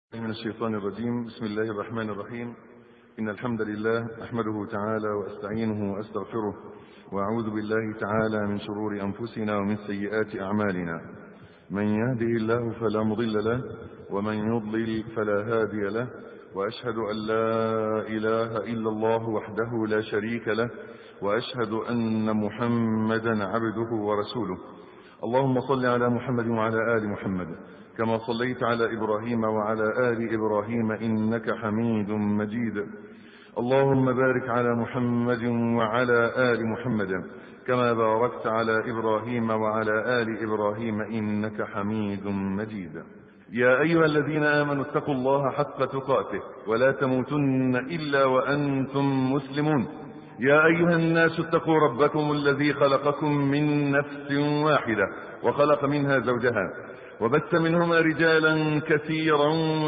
من الشيطان الرجيم بسم الله الرحمن الرحيم إن الحمد لله أحمده تعالى وأستعينه وأستغفره وأعوذ بالله تعالى من شرور أنفسنا ومن سيئات أعمالنا من يهده الله فلا مضل له ومن يضلل فلا هادي له وأشهد أن لا إله إلا الله وحده لا شريك له وأشهد أن محمدا عبده ورسوله اللهم صل على محمد وعلى آل محمد كما صليت على إبراهيم وعلى آل إبراهيم إنك حميد مجيد اللهم بارك على محمد وعلى آل محمد كما باركت على إبراهيم وعلى آل إبراهيم إنك حميد مجيد يا أيها الذين آمنوا اتقوا الله حق تقاته ولا تموتن إلا وأنتم مسلمون يا أيها الناس اتقوا ربكم الذي خلقكم من نفس واحدة وخلق منها زوجها وبث منهما رجالا كثيرا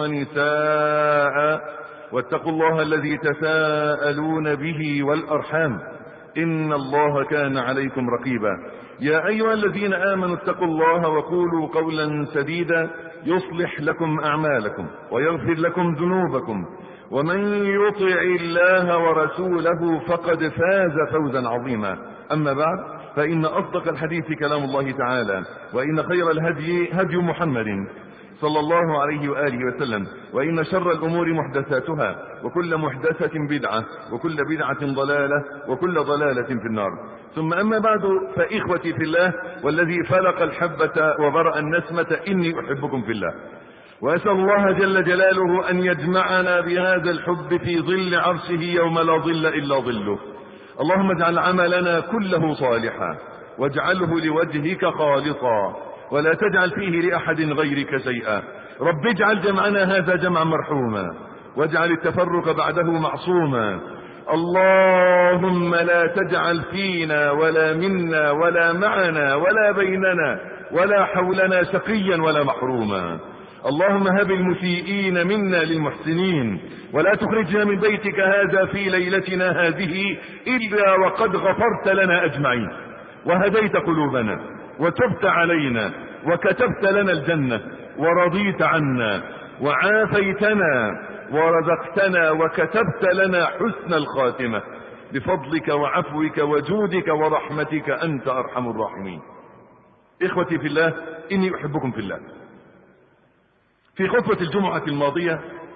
ونساء واتقوا الله الذي تساءلون به والأرحام إن الله كان عليكم رقيبا يا أيها الذين آمنوا اتقوا الله وقولوا قولا سديدا يصلح لكم أعمالكم ويغفر لكم ذنوبكم ومن يطع الله ورسوله فقد فاز فوزا عظيما أما بعد فإن أصدق الحديث كلام الله تعالى وإن خير الهدي هدي محمد صلى الله عليه وآله وسلم وإن شر الأمور محدثاتها وكل محدثة بدعة وكل بدعة ضلالة وكل ضلالة في النار ثم أما بعد فإخوتي في الله والذي فلق الحبة وبرأ النسمة إني أحبكم في الله وأسأل الله جل جلاله أن يجمعنا بهذا الحب في ظل عرشه يوم لا ظل إلا ظله اللهم اجعل عملنا كله صالحا واجعله لوجهك خالصا ولا تجعل فيه لأحد غيرك شيئا رب اجعل جمعنا هذا جمعا مرحوما واجعل التفرق بعده معصوما اللهم لا تجعل فينا ولا منا ولا معنا ولا بيننا ولا حولنا شقيا ولا محروما اللهم هب المسيئين منا للمحسنين ولا تخرجنا من بيتك هذا في ليلتنا هذه إلا وقد غفرت لنا أجمعين وهديت قلوبنا وتبت علينا وكتبت لنا الجنة ورضيت عنا وعافيتنا ورزقتنا وكتبت لنا حسن الخاتمة بفضلك وعفوك وجودك ورحمتك أنت أرحم الراحمين إخوتي في الله إني أحبكم في الله في خطبة الجمعة الماضية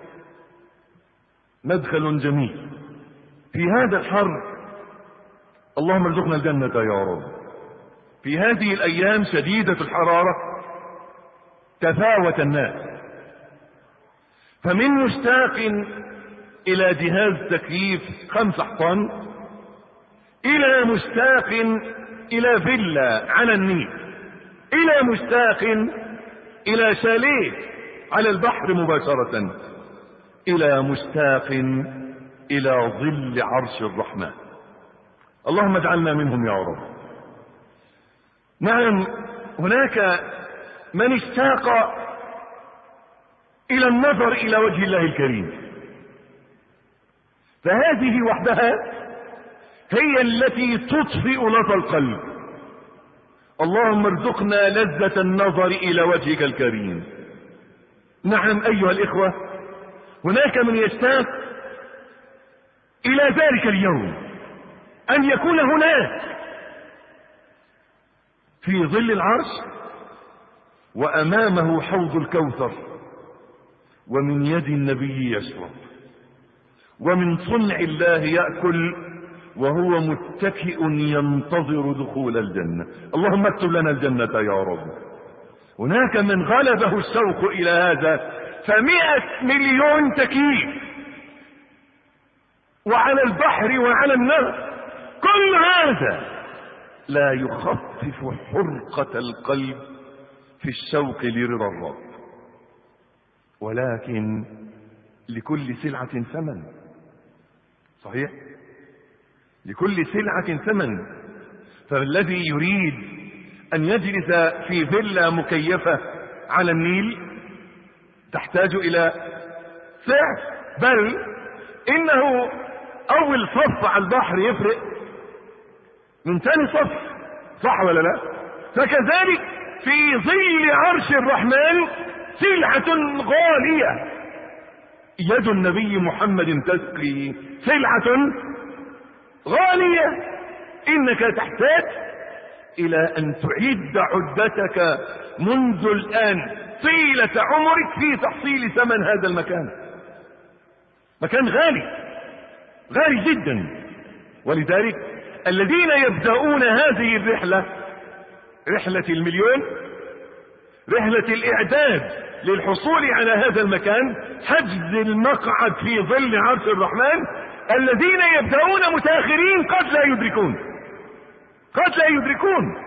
مدخل جميل في هذا الحر اللهم ارزقنا الجنة يا رب في هذه الأيام شديدة الحرارة تفاوت الناس فمن مشتاق إلى جهاز تكييف خمس حطن إلى مشتاق إلى فيلا على النيل إلى مشتاق إلى شاليه على البحر مباشرة إلى مشتاق إلى ظل عرش الرحمن اللهم اجعلنا منهم يا رب نعم هناك من اشتاق إلى النظر إلى وجه الله الكريم فهذه وحدها هي التي تطفئ لظى القلب اللهم ارزقنا لذة النظر إلى وجهك الكريم نعم أيها الإخوة هناك من يشتاق إلى ذلك اليوم أن يكون هناك في ظل العرش وأمامه حوض الكوثر ومن يد النبي يشرب ومن صنع الله يأكل وهو متكئ ينتظر دخول الجنة اللهم اكتب لنا الجنة يا رب هناك من غلبه الشوق إلى هذا فمئة مليون تكييف وعلى البحر وعلى النهر كل هذا لا يخفف حرقة القلب في الشوق لرضا الرب ولكن لكل سلعة ثمن صحيح لكل سلعة ثمن فالذي يريد أن يجلس في فيلا مكيفة على النيل تحتاج إلى سعر بل إنه أول صف على البحر يفرق من ثاني صف صح ولا لا فكذلك في ظل عرش الرحمن سلعة غالية يد النبي محمد تسقي سلعة غالية انك تحتاج الى ان تعد عدتك منذ الان طيلة عمرك في تحصيل ثمن هذا المكان مكان غالي غالي جدا ولذلك الذين يبدأون هذه الرحلة رحلة المليون رحلة الإعداد للحصول على هذا المكان حجز المقعد في ظل عرش الرحمن الذين يبدأون متاخرين قد لا يدركون قد لا يدركون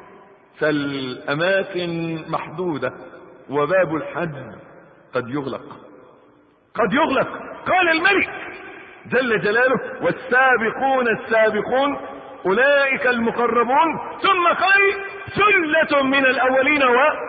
فالأماكن محدودة وباب الحجز قد يغلق قد يغلق قال الملك جل جلاله والسابقون السابقون أولئك المقربون ثم قال ثلة من الأولين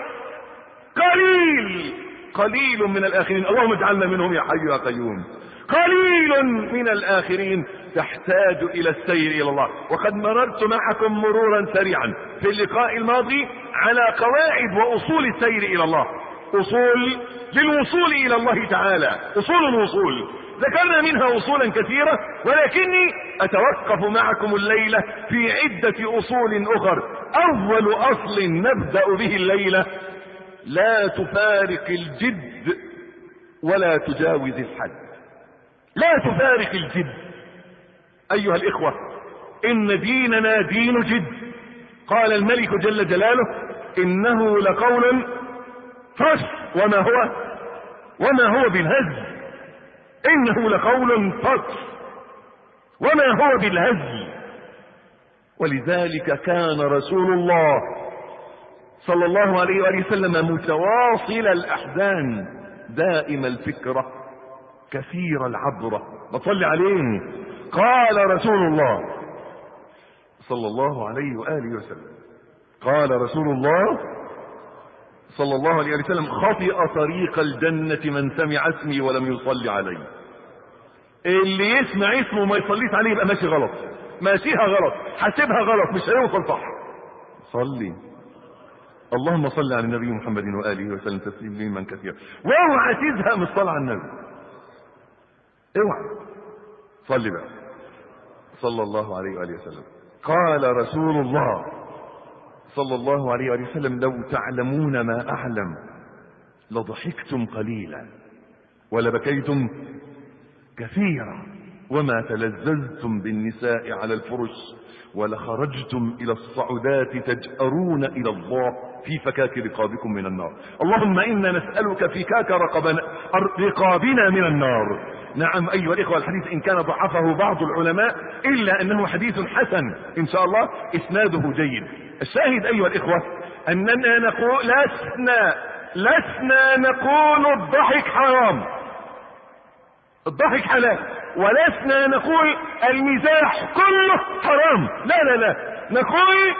وقليل قليل من الآخرين اللهم اجعلنا منهم يا حي يا قيوم قليل من الآخرين تحتاج إلى السير إلى الله وقد مررت معكم مرورا سريعا في اللقاء الماضي على قواعد وأصول السير إلى الله أصول للوصول إلى الله تعالى أصول الوصول ذكرنا منها أصولا كثيرة ولكني أتوقف معكم الليلة في عدة أصول أخر أول أصل نبدأ به الليلة لا تفارق الجد ولا تجاوز الحد لا تفارق الجد أيها الإخوة إن ديننا دين جد قال الملك جل جلاله إنه لقول فصل وما هو وما هو بالهز إنه لقول فصل وما هو بالهز ولذلك كان رسول الله صلى الله عليه وآله وسلم متواصل الأحزان دائم الفكرة كثير العبرة بصلي عليه قال رسول الله صلى الله عليه وآله وسلم قال رسول الله صلى الله عليه وسلم خطئ طريق الجنة من سمع اسمي ولم يصلي علي اللي يسمع اسمه وما يصليش عليه يبقى ماشي غلط ماشيها غلط حاسبها غلط مش هيوصل صح صلي اللهم صل على النبي محمد وآله وسلم تسليما كثيرا واوعى تزهق من الصلاة على النبي اوعى صلي بقى صلى الله عليه وآله وسلم قال رسول الله صلى الله عليه وآله وسلم لو تعلمون ما أعلم لضحكتم قليلا ولبكيتم كثيرا وما تلذذتم بالنساء على الفرش ولخرجتم إلى الصعودات تجأرون إلى الله في فكاك رقابكم من النار اللهم إنا نسألك فكاك رقبنا رقابنا من النار نعم أيها الإخوة الحديث إن كان ضعفه بعض العلماء إلا أنه حديث حسن إن شاء الله إسناده جيد الشاهد أيها الإخوة أننا نقول لسنا لسنا نقول الضحك حرام الضحك حلال ولسنا نقول المزاح كله حرام لا لا لا نقول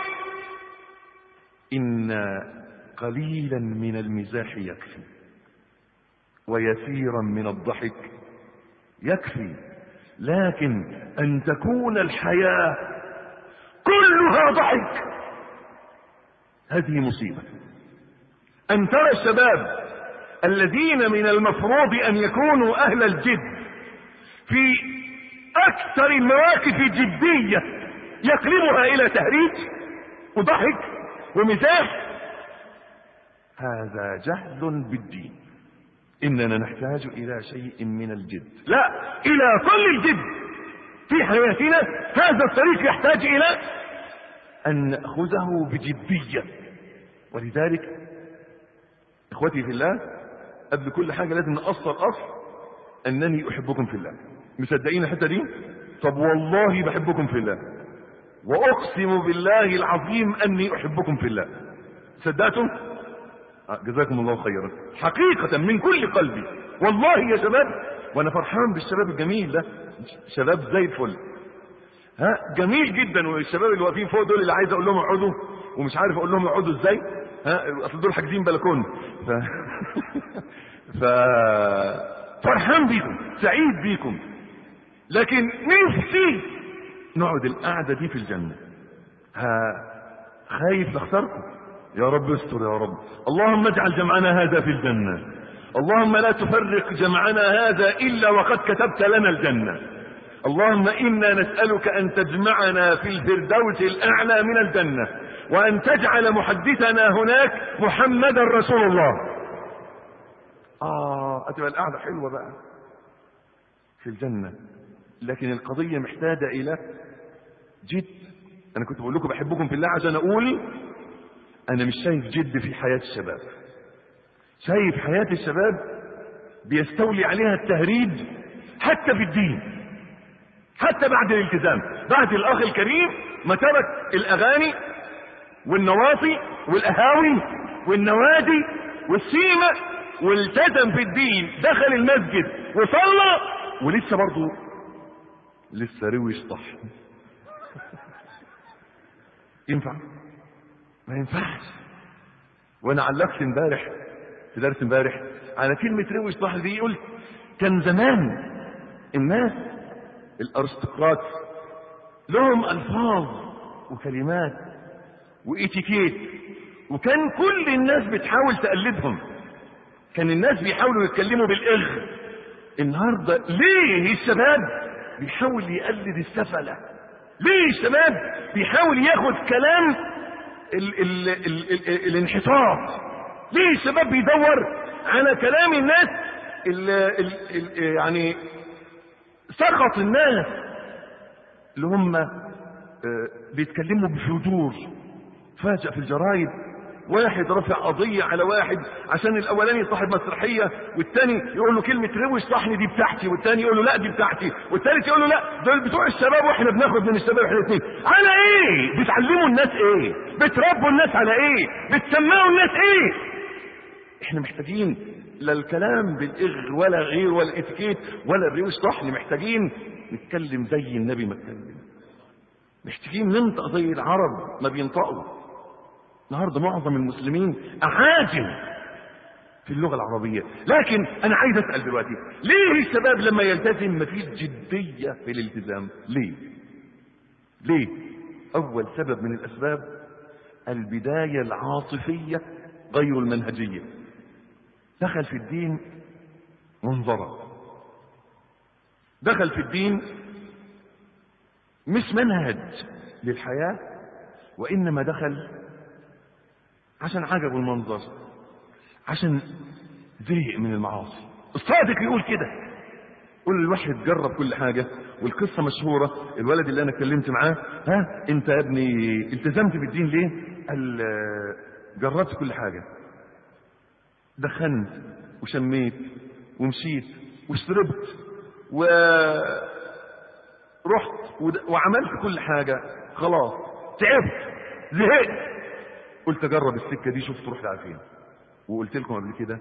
إن قليلا من المزاح يكفي ويسيرا من الضحك يكفي لكن أن تكون الحياة كلها ضحك هذه مصيبة أن ترى الشباب الذين من المفروض أن يكونوا أهل الجد في أكثر المواقف جدية يقلبها إلى تهريج وضحك ومزاح هذا جهل بالدين إننا نحتاج إلى شيء من الجد لا إلى كل الجد في حياتنا هذا الطريق يحتاج إلى أن نأخذه بجدية ولذلك إخوتي في الله قبل كل حاجة لازم نأصل أصل أنني أحبكم في الله مصدقين الحتة دي طب والله بحبكم في الله وأقسم بالله العظيم أني أحبكم في الله صدقتم جزاكم الله خيرا حقيقة من كل قلبي والله يا شباب وانا فرحان بالشباب الجميل ده شباب زي الفل ها جميل جدا والشباب اللي واقفين فوق دول اللي عايز اقول لهم اقعدوا ومش عارف اقول لهم اقعدوا ازاي ها اصل دول حاجزين بلكون ف... ف فرحان بيكم سعيد بيكم لكن نفسي نقعد القعده دي في الجنه ها خايف نخسركم يا رب استر يا رب اللهم اجعل جمعنا هذا في الجنة اللهم لا تفرق جمعنا هذا إلا وقد كتبت لنا الجنة اللهم إنا نسألك أن تجمعنا في الفردوس الأعلى من الجنة وأن تجعل محدثنا هناك محمدا رسول الله آه هتبقى القعدة حلوة بقى في الجنة لكن القضية محتاجة إلى جد أنا كنت بقول لكم بحبكم في الله عشان أقول أنا مش شايف جد في حياة الشباب شايف حياة الشباب بيستولي عليها التهريج حتى في الدين حتى بعد الالتزام بعد الأخ الكريم ما ترك الأغاني والنواصي والأهاوي والنوادي والسيمة والتزم في الدين دخل المسجد وصلى ولسه برضه لسه روش طح ينفع ما ينفعش وانا علقت امبارح في درس امبارح على كلمة روش طح دي قلت كان زمان الناس الارستقراط لهم الفاظ وكلمات واتيكيت وكان كل الناس بتحاول تقلدهم كان الناس بيحاولوا يتكلموا بالاغ النهارده ليه الشباب بيحاول يقلد السفله ليه الشباب بيحاول ياخد كلام ال ال ال ال ال الانحطاط ليه الشباب بيدور على كلام الناس ال ال ال يعني سقط الناس اللي هم بيتكلموا بفجور فاجأ في الجرايد واحد رفع قضية على واحد عشان الأولاني صاحب مسرحية والتاني يقول له كلمة روش صحني دي بتاعتي والتاني يقول له لا دي بتاعتي والتالت يقول له لا دول بتوع الشباب واحنا بناخد من الشباب احنا الاثنين على ايه؟ بتعلموا الناس ايه؟ بتربوا الناس على ايه؟ بتسمعوا الناس ايه؟ احنا محتاجين لا الكلام بالاغ ولا غير ولا اتيكيت ولا الروش صحن محتاجين نتكلم زي النبي ما اتكلم محتاجين ننطق زي العرب ما بينطقوا النهارده معظم المسلمين اعاجم في اللغه العربيه لكن انا عايز اسال دلوقتي ليه الشباب لما يلتزم مفيش جديه في الالتزام ليه ليه اول سبب من الاسباب البدايه العاطفيه غير المنهجيه دخل في الدين منظرة دخل في الدين مش منهج للحياة وإنما دخل عشان عجبه المنظر عشان زهق من المعاصي الصادق يقول كده قول الواحد جرب كل حاجة والقصة مشهورة الولد اللي أنا اتكلمت معاه ها أنت يا ابني التزمت بالدين ليه؟ قال جربت كل حاجة دخنت وشميت ومشيت وشربت ورحت وعملت كل حاجة خلاص تعبت زهقت قلت اجرب السكة دي شوف تروح على فين وقلت لكم قبل كده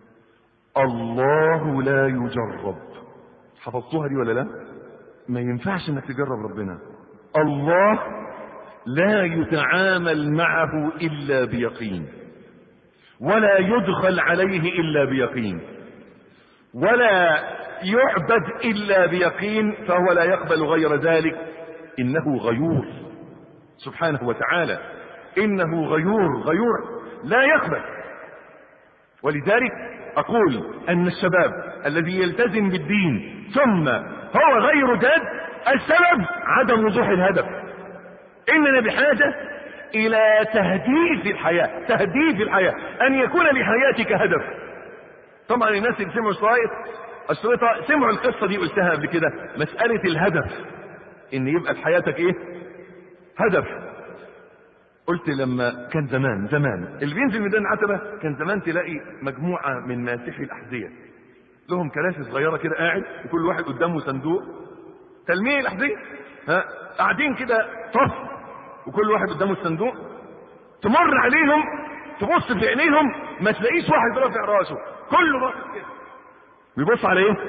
الله لا يجرب حفظتوها دي ولا لا ما ينفعش انك تجرب ربنا الله لا يتعامل معه الا بيقين ولا يدخل عليه الا بيقين ولا يعبد الا بيقين فهو لا يقبل غير ذلك انه غيور سبحانه وتعالى انه غيور غيور لا يقبل ولذلك اقول ان الشباب الذي يلتزم بالدين ثم هو غير جاد السبب عدم وضوح الهدف اننا بحاجه الى تهديف الحياة تهديف الحياة ان يكون لحياتك هدف طبعا الناس اللي سمعوا الشرايط الشريطة سمعوا القصة دي قلتها قبل كده مسألة الهدف ان يبقى في حياتك ايه هدف قلت لما كان زمان زمان اللي بينزل ميدان عتبة كان زمان تلاقي مجموعة من ماسحي الأحذية لهم كراسي صغيرة كده قاعد وكل واحد قدامه صندوق تلميع الأحذية ها قاعدين كده طف وكل واحد قدامه الصندوق تمر عليهم تبص في عينيهم ما تلاقيش واحد رافع راسه كله باصص كده بيبص على ايه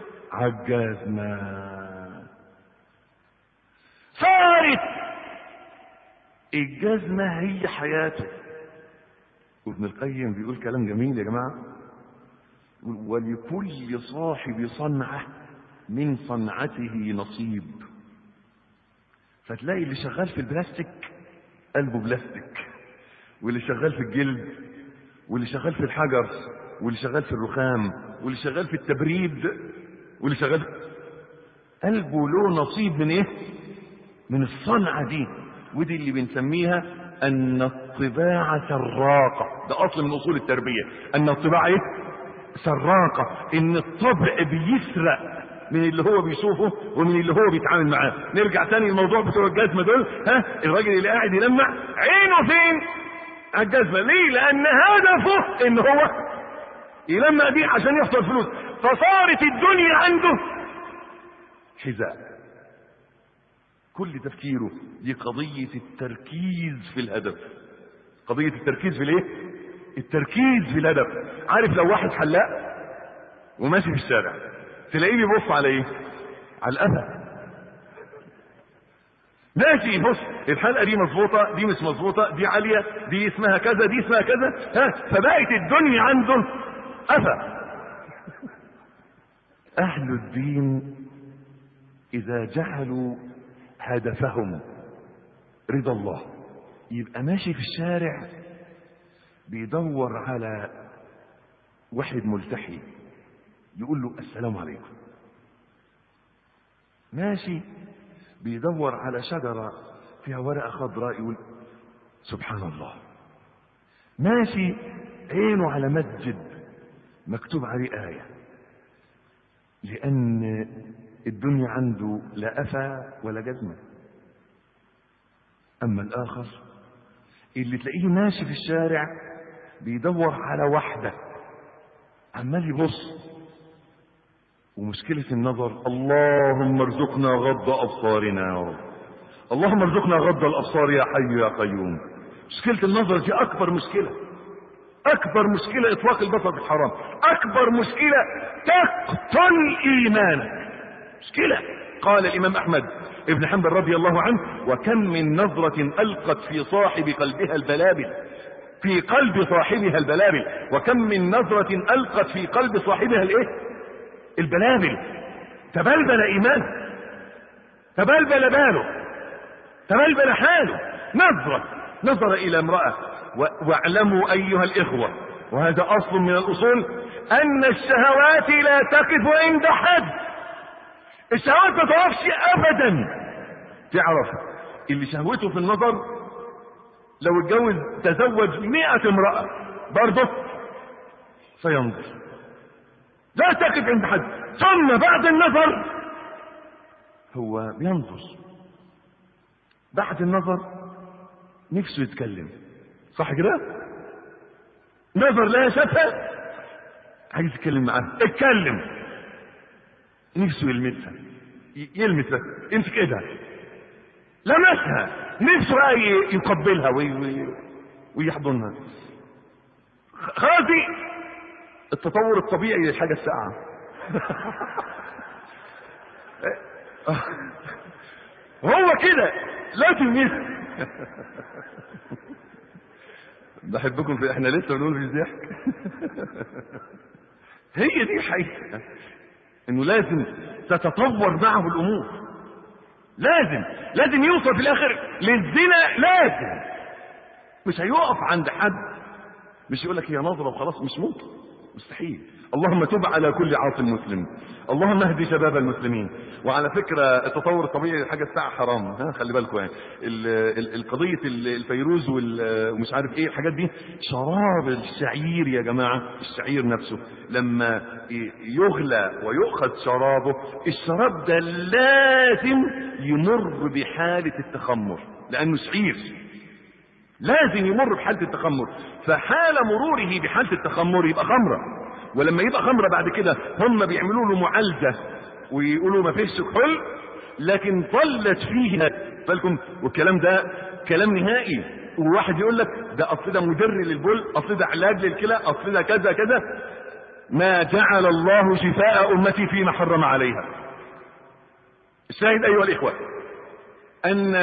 عجزنا صارت الجزمة هي حياته وابن القيم بيقول كلام جميل يا جماعة ولكل صاحب صنعة من صنعته نصيب فتلاقي اللي شغال في البلاستيك قلبه بلاستيك واللي شغال في الجلد واللي شغال في الحجر واللي شغال في الرخام واللي شغال في التبريد واللي شغال قلبه له نصيب من ايه من الصنعة دي ودي اللي بنسميها ان الطباعة سراقة ده اصل من اصول التربية ان الطباعة ايه سراقة ان الطبع بيسرق من اللي هو بيشوفه ومن اللي هو بيتعامل معاه نرجع تاني الموضوع بتوع الجزمة دول ها الراجل اللي قاعد يلمع عينه فين على الجزمة ليه لان هدفه ان هو يلمع دي عشان يحصل فلوس فصارت الدنيا عنده حذاء كل تفكيره دي قضية التركيز في الهدف قضية التركيز في الايه التركيز في الهدف عارف لو واحد حلاق وماشي في الشارع تلاقيه بيبص على ايه على الأذى ماشي بص الحلقة دي مظبوطة دي مش مظبوطة دي عالية دي اسمها كذا دي اسمها كذا ها فبقت الدنيا عنده أذى أهل الدين إذا جعلوا هدفهم رضا الله يبقى ماشي في الشارع بيدور على واحد ملتحي يقول له السلام عليكم ماشي بيدور على شجرة فيها ورقة خضراء يقول سبحان الله ماشي عينه على مسجد مكتوب عليه آية لأن الدنيا عنده لا أفى ولا جزمة أما الآخر اللي تلاقيه ماشي في الشارع بيدور على واحدة عمال يبص ومشكلة النظر اللهم ارزقنا غض أبصارنا يا رب اللهم ارزقنا غض الأبصار يا حي يا قيوم مشكلة النظر دي أكبر مشكلة أكبر مشكلة إطلاق البصر في الحرام أكبر مشكلة تقتل إيمانك مشكلة قال الإمام أحمد ابن حنبل رضي الله عنه وكم من نظرة ألقت في صاحب قلبها البلابل في قلب صاحبها البلابل وكم من نظرة ألقت في قلب صاحبها الإيه البلابل تبلبل إيمانه تبلبل باله تبلبل حاله نظرة نظر إلى امرأة واعلموا أيها الإخوة وهذا أصل من الأصول أن الشهوات لا تقف عند حد الشهوات ما تقفش أبدا تعرف اللي شهوته في النظر لو اتجوز تزوج مئة امرأة برضه سينظر لا تقف عند حد ثم بعد النظر هو بينظر بعد النظر نفسه يتكلم صح كده نظر لها شافها عايز يتكلم معاها اتكلم نفسه يلمسها يلمسها امسك ايدها لمسها نفسه بقى يقبلها وي وي ويحضنها خلاص دي التطور الطبيعي للحاجة الساعة هو كده لازم يسكت بحبكم في احنا لسه بنقول في ضحك هي دي الحقيقة انه لازم تتطور معه الامور لازم لازم يوصل في الاخر للزنا لازم مش هيقف عند حد مش يقول لك هي نظرة وخلاص مش ممكن مستحيل اللهم تب على كل عاصم مسلم اللهم اهدي شباب المسلمين وعلى فكرة التطور الطبيعي حاجة الساعة حرام ها خلي بالكم يعني القضية الفيروز ومش عارف ايه الحاجات دي شراب الشعير يا جماعة الشعير نفسه لما يغلى ويؤخذ شرابه الشراب ده لازم يمر بحالة التخمر لأنه شعير لازم يمر بحالة التخمر فحال مروره بحالة التخمر يبقى خمرة ولما يبقى خمرة بعد كده هم بيعملوا له معالجة ويقولوا ما فيش كحول لكن طلت فيها بالكم والكلام ده كلام نهائي وواحد يقول لك ده اصل ده مدر للبول اصل ده علاج للكلى اصل ده كذا كذا ما جعل الله شفاء امتي فيما حرم عليها الشاهد ايها الاخوه ان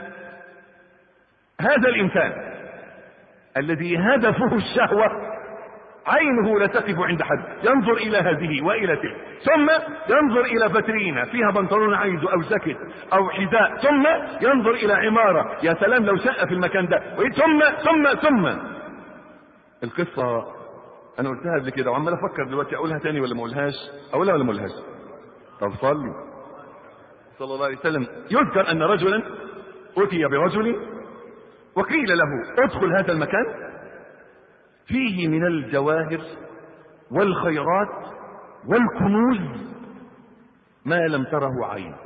هذا الانسان الذي هدفه الشهوه عينه لا تقف عند حد ينظر الى هذه والى تلك ثم ينظر الى فترينه فيها بنطلون عايزه او جاكيت او حذاء ثم ينظر الى عماره يا سلام لو شقه في المكان ده ثم ثم ثم القصه انا قلتها قبل كده وعمال افكر دلوقتي اقولها تاني ولا ما اقولهاش اقولها ولا ما اقولهاش طب صلي صلى الله عليه وسلم يذكر ان رجلا اتي برجل وقيل له ادخل هذا المكان فيه من الجواهر والخيرات والكنوز ما لم تره عين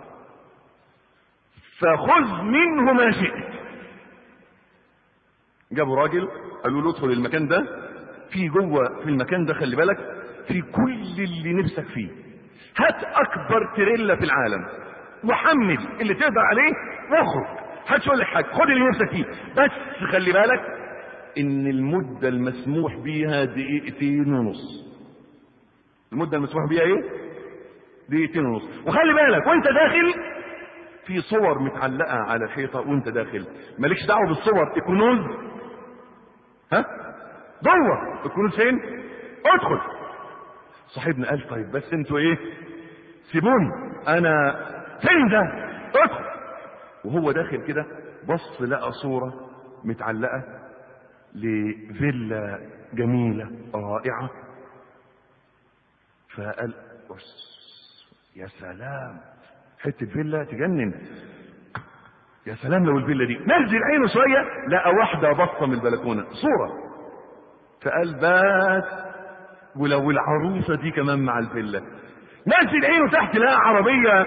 فخذ منه ما شئت جابوا راجل قالوا له ادخل المكان ده في جوه في المكان ده خلي بالك في كل اللي نفسك فيه هات اكبر تريلا في العالم وحمل اللي تقدر عليه واخرج هات يقول لك حاجه خد اللي نفسك فيه بس خلي بالك ان المده المسموح بيها دقيقتين ونص المده المسموح بيها ايه دقيقتين ونص وخلي بالك وانت داخل في صور متعلقه على الحيطه وانت داخل مالكش دعوه بالصور الكنوز ها جوه الكنوز فين ادخل صاحبنا قال طيب بس انتوا ايه سيبوني انا فين ده ادخل وهو داخل كده بص لقى صورة متعلقة لفيلا جميلة رائعة فقال بص يا سلام حتة فيلا تجنن يا سلام لو الفيلا دي نزل عينه شوية لقى واحدة بصة من البلكونة صورة فقال بس ولو العروسة دي كمان مع الفيلا نزل عينه تحت لقى عربية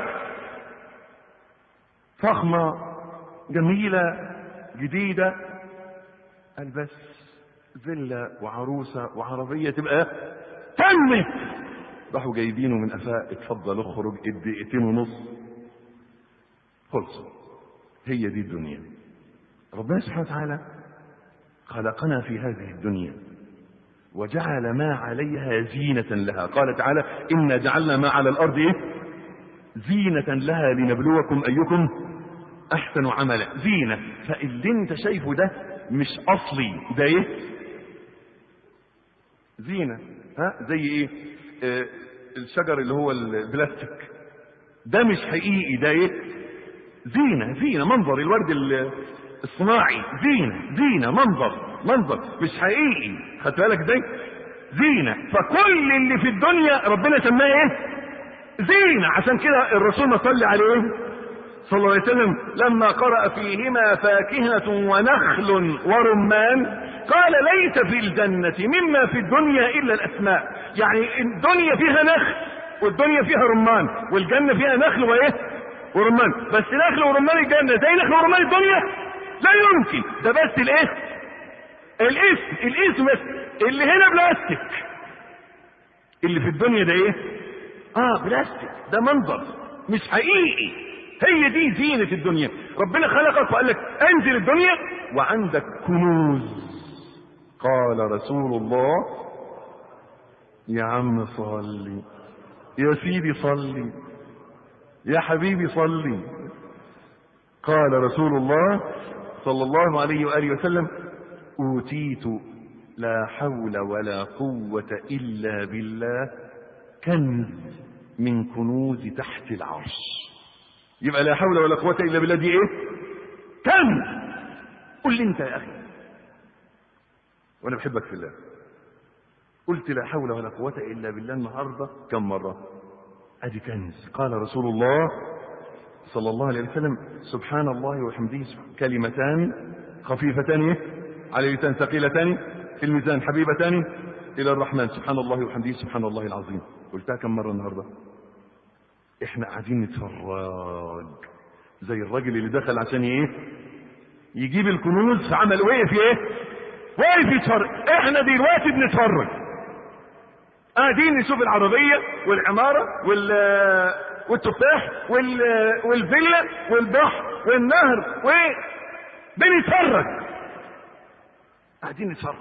فخمة جميلة جديدة قال بس فيلا وعروسة وعربية تبقى تمت راحوا جايبينه من قفاه اتفضل اخرج الدقيقتين ونص خلصوا هي دي الدنيا ربنا سبحانه وتعالى خلقنا في هذه الدنيا وجعل ما عليها زينة لها قال تعالى إنا جعلنا ما على الأرض إيه؟ زينة لها لنبلوكم أيكم أحسن عملا زينة فاللي انت شايفه ده مش أصلي ده إيه زينة ها زي إيه آه الشجر اللي هو البلاستيك ده مش حقيقي ده إيه زينة زينة منظر الورد الصناعي زينة زينة منظر منظر مش حقيقي خدت بالك ازاي زينة فكل اللي في الدنيا ربنا سماه ايه زينة عشان كده الرسول ما صلي عليه صلى الله عليه وسلم لما قرأ فيهما فاكهة ونخل ورمان قال ليس في الجنة مما في الدنيا إلا الأسماء يعني الدنيا فيها نخل والدنيا فيها رمان والجنة فيها نخل وإيه ورمان بس نخل ورمان الجنة زي نخل ورمان الدنيا لا يمكن ده بس الايه الاسم الاسم بس اللي هنا بلاستيك اللي في الدنيا ده ايه اه بلاستيك ده منظر مش حقيقي هي دي زينة الدنيا ربنا خلقك وقال لك انزل الدنيا وعندك كنوز قال رسول الله يا عم صلي يا سيدي صلي يا حبيبي صلي قال رسول الله صلى الله عليه وآله وسلم أوتيت لا حول ولا قوة إلا بالله كنز من كنوز تحت العرش يبقى لا حول ولا قوة إلا بالله دي إيه كنز قل لي أنت يا أخي وأنا بحبك في الله قلت لا حول ولا قوة إلا بالله النهاردة كم مرة أدي كنز قال رسول الله صلى الله عليه وسلم سبحان الله وحمده كلمتان خفيفتان على اللسان ثقيلتان في الميزان حبيبتان الى الرحمن سبحان الله وحمده سبحان الله العظيم قلتها كم مره النهارده احنا قاعدين نتفرج زي الراجل اللي دخل عشان ايه يجيب الكنوز فعمل وقف ايه وقف يتفرج احنا دلوقتي بنتفرج قاعدين نشوف العربيه والعماره وال والتفاح وال... والفيلا والبحر والنهر و بنتفرج قاعدين نتفرج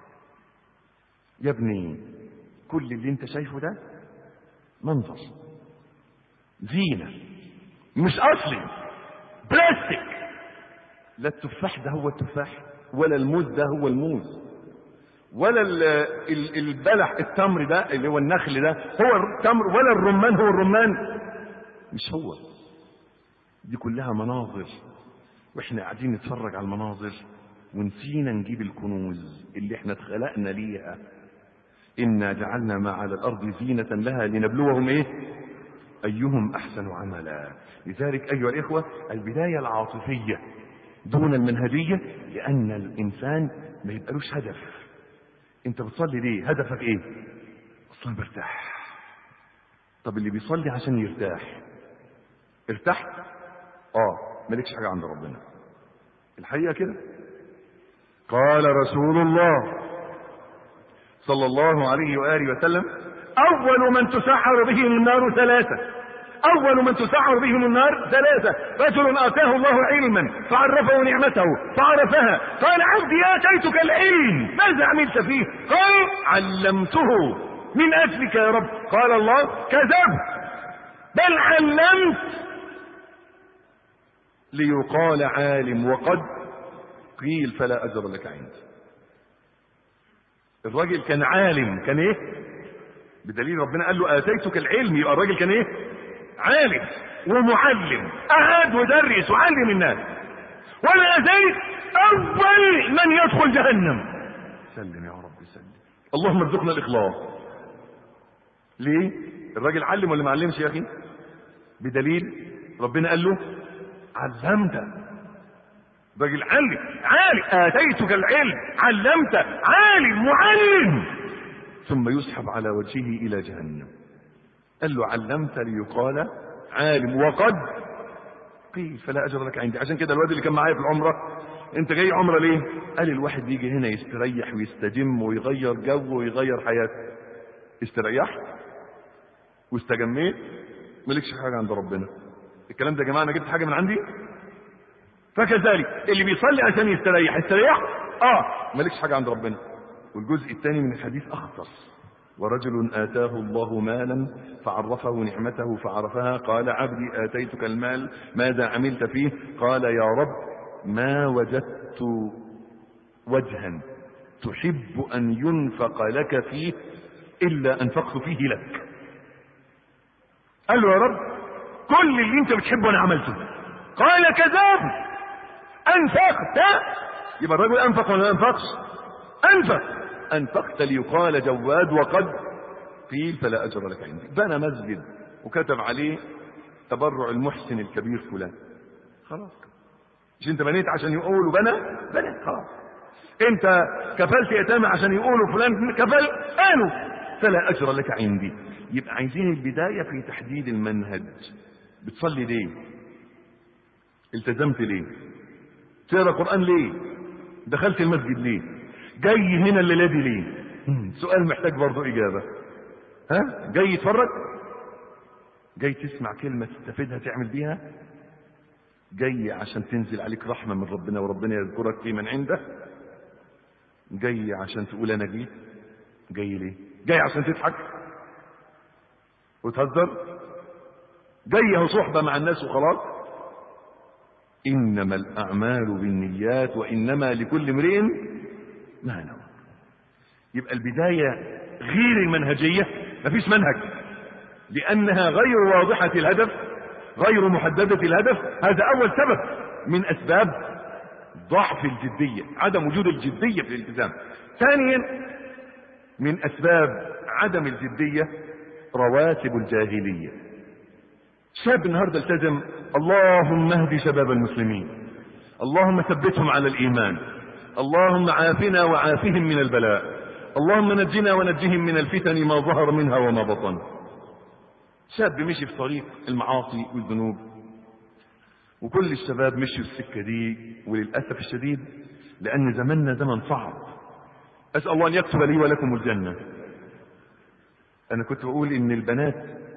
يا ابني كل اللي انت شايفه ده منظر زينة مش اصلي بلاستيك لا التفاح ده هو التفاح ولا الموز ده هو الموز ولا ال ال البلح التمر ده اللي هو النخل ده هو التمر ولا الرمان هو الرمان مش هو دي كلها مناظر واحنا قاعدين نتفرج على المناظر ونسينا نجيب الكنوز اللي احنا اتخلقنا ليها إنا جعلنا ما على الأرض زينة لها لنبلوهم إيه أيهم أحسن عملا لذلك أيها الإخوة البداية العاطفية دون المنهجية لأن الإنسان ما يبقالوش هدف أنت بتصلي ليه هدفك إيه أصلا برتاح طب اللي بيصلي عشان يرتاح ارتحت اه مالكش حاجة عند ربنا الحقيقة كده قال رسول الله صلى الله عليه وآله وسلم أول من تسحر بهم النار ثلاثة أول من تسعر بهم النار ثلاثة رجل آتاه الله علما فعرفه نعمته فعرفها قال عبدي آتيتك العلم ماذا عملت فيه قال علمته من أجلك يا رب قال الله كذبت بل علمت ليقال عالم وقد قيل فلا أجر لك عندي الراجل كان عالم كان ايه بدليل ربنا قال له آتيتك العلم يبقى الراجل كان ايه عالم ومعلم أعاد ودرس وعلم الناس ولا ذلك أول من يدخل جهنم سلم يا رب سلم اللهم ارزقنا الإخلاص ليه الراجل علم ولا ما علمش يا أخي بدليل ربنا قال له علمت راجل علم عالم آتيتك العلم علمت عالم معلم ثم يسحب على وجهه إلى جهنم قال له علمت ليقال عالم وقد قيل فلا أجر لك عندي عشان كده الواد اللي كان معايا في العمرة انت جاي عمرة ليه قال الواحد بيجي هنا يستريح ويستجم ويغير جو ويغير حياته استريحت واستجميت مالكش حاجة عند ربنا الكلام ده يا جماعة انا جبت حاجة من عندي فكذلك اللي بيصلي عشان يستريح استريح اه مالكش حاجة عند ربنا والجزء الثاني من الحديث اختص ورجل آتاه الله مالا فعرفه نعمته فعرفها قال عبدي آتيتك المال ماذا عملت فيه قال يا رب ما وجدت وجها تحب أن ينفق لك فيه إلا أنفقت فيه لك قال له يا رب كل اللي انت بتحبه انا عملته قال كذاب انفقت يبقى الرجل انفق ولا ما انفقش انفق انفقت ليقال جواد وقد قيل فلا اجر لك عندي بنى مسجد وكتب عليه تبرع المحسن الكبير فلان خلاص مش انت بنيت عشان يقولوا بنى بنى خلاص انت كفلت يتامى عشان يقولوا فلان كفل قالوا فلا اجر لك عندي يبقى عايزين البدايه في تحديد المنهج بتصلي ليه التزمت ليه تقرا قران ليه دخلت المسجد ليه جاي هنا الليله دي ليه سؤال محتاج برضه اجابه ها جاي يتفرج جاي تسمع كلمه تستفيدها تعمل بيها جاي عشان تنزل عليك رحمه من ربنا وربنا يذكرك في من عنده جاي عشان تقول انا جيت جاي ليه جاي عشان تضحك وتهزر جاي اهو صحبه مع الناس وخلاص انما الاعمال بالنيات وانما لكل امرئ ما نوى يبقى البدايه غير المنهجيه مفيش منهج لانها غير واضحه الهدف غير محدده الهدف هذا اول سبب من اسباب ضعف الجديه عدم وجود الجديه في الالتزام ثانيا من اسباب عدم الجديه رواتب الجاهليه شاب النهارده التزم اللهم اهد شباب المسلمين اللهم ثبتهم على الايمان اللهم عافنا وعافهم من البلاء اللهم نجنا ونجهم من الفتن ما ظهر منها وما بطن شاب مشي في طريق المعاصي والذنوب وكل الشباب مشوا السكة دي وللأسف الشديد لأن زماننا زمن صعب أسأل الله أن يكتب لي ولكم الجنة أنا كنت بقول إن البنات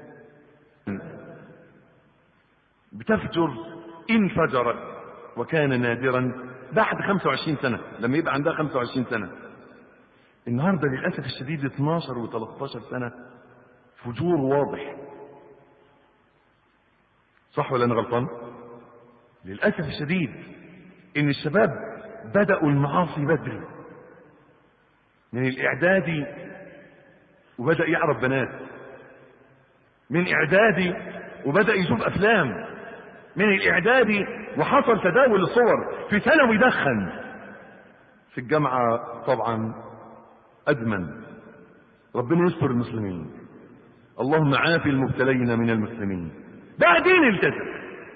بتفجر إن فجرت وكان نادرا بعد 25 سنة لما يبقى عندها 25 سنة النهاردة للأسف الشديد 12 و13 سنة فجور واضح صح ولا أنا غلطان للأسف الشديد إن الشباب بدأوا المعاصي بدري من الإعدادي وبدأ يعرف بنات من إعدادي وبدأ يشوف أفلام من الإعدادي وحصل تداول الصور في ثانوي دخن في الجامعة طبعا أدمن ربنا يستر المسلمين اللهم عافي المبتلين من المسلمين بعدين التزم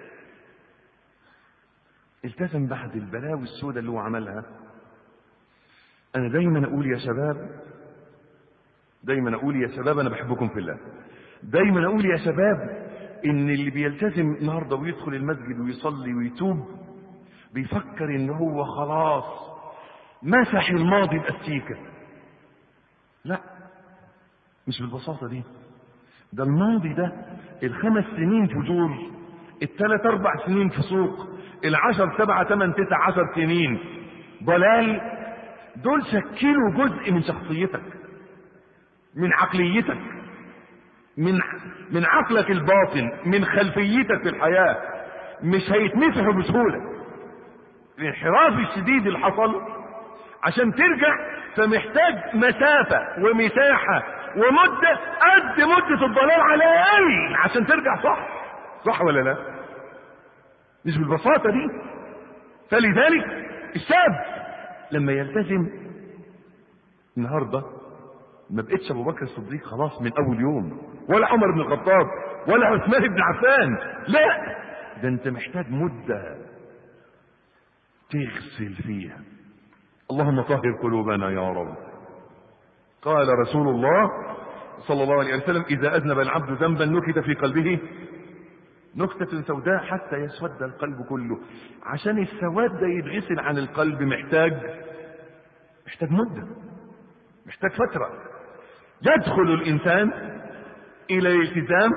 التزم بعد البلاوي السوداء اللي هو عملها انا دايما اقول يا شباب دايما اقول يا شباب انا بحبكم في الله دايما اقول يا شباب ان اللي بيلتزم النهارده ويدخل المسجد ويصلي ويتوب بيفكر ان هو خلاص مسح الماضي باستيكه لا مش بالبساطه دي ده الماضي ده الخمس سنين فجور الثلاث اربع سنين فسوق العشر سبعة ثمان تسع عشر سنين ضلال دول شكلوا جزء من شخصيتك من عقليتك من من عقلك الباطن من خلفيتك في الحياة مش هيتمسحوا بسهولة الانحراف الشديد اللي حصل عشان ترجع فمحتاج مسافة ومساحة ومدة قد مدة الضلال على الأقل عشان ترجع صح صح ولا لا مش بالبساطة دي فلذلك الشاب لما يلتزم النهارده ما بقتش ابو بكر الصديق خلاص من اول يوم ولا عمر بن الخطاب ولا عثمان بن عفان لا ده انت محتاج مده تغسل فيها اللهم طهر قلوبنا يا رب قال رسول الله صلى الله عليه وسلم اذا اذنب العبد ذنبا نكت في قلبه نكتة سوداء حتى يسود القلب كله عشان السواد ده يتغسل عن القلب محتاج محتاج مدة محتاج فترة يدخل الإنسان إلى الالتزام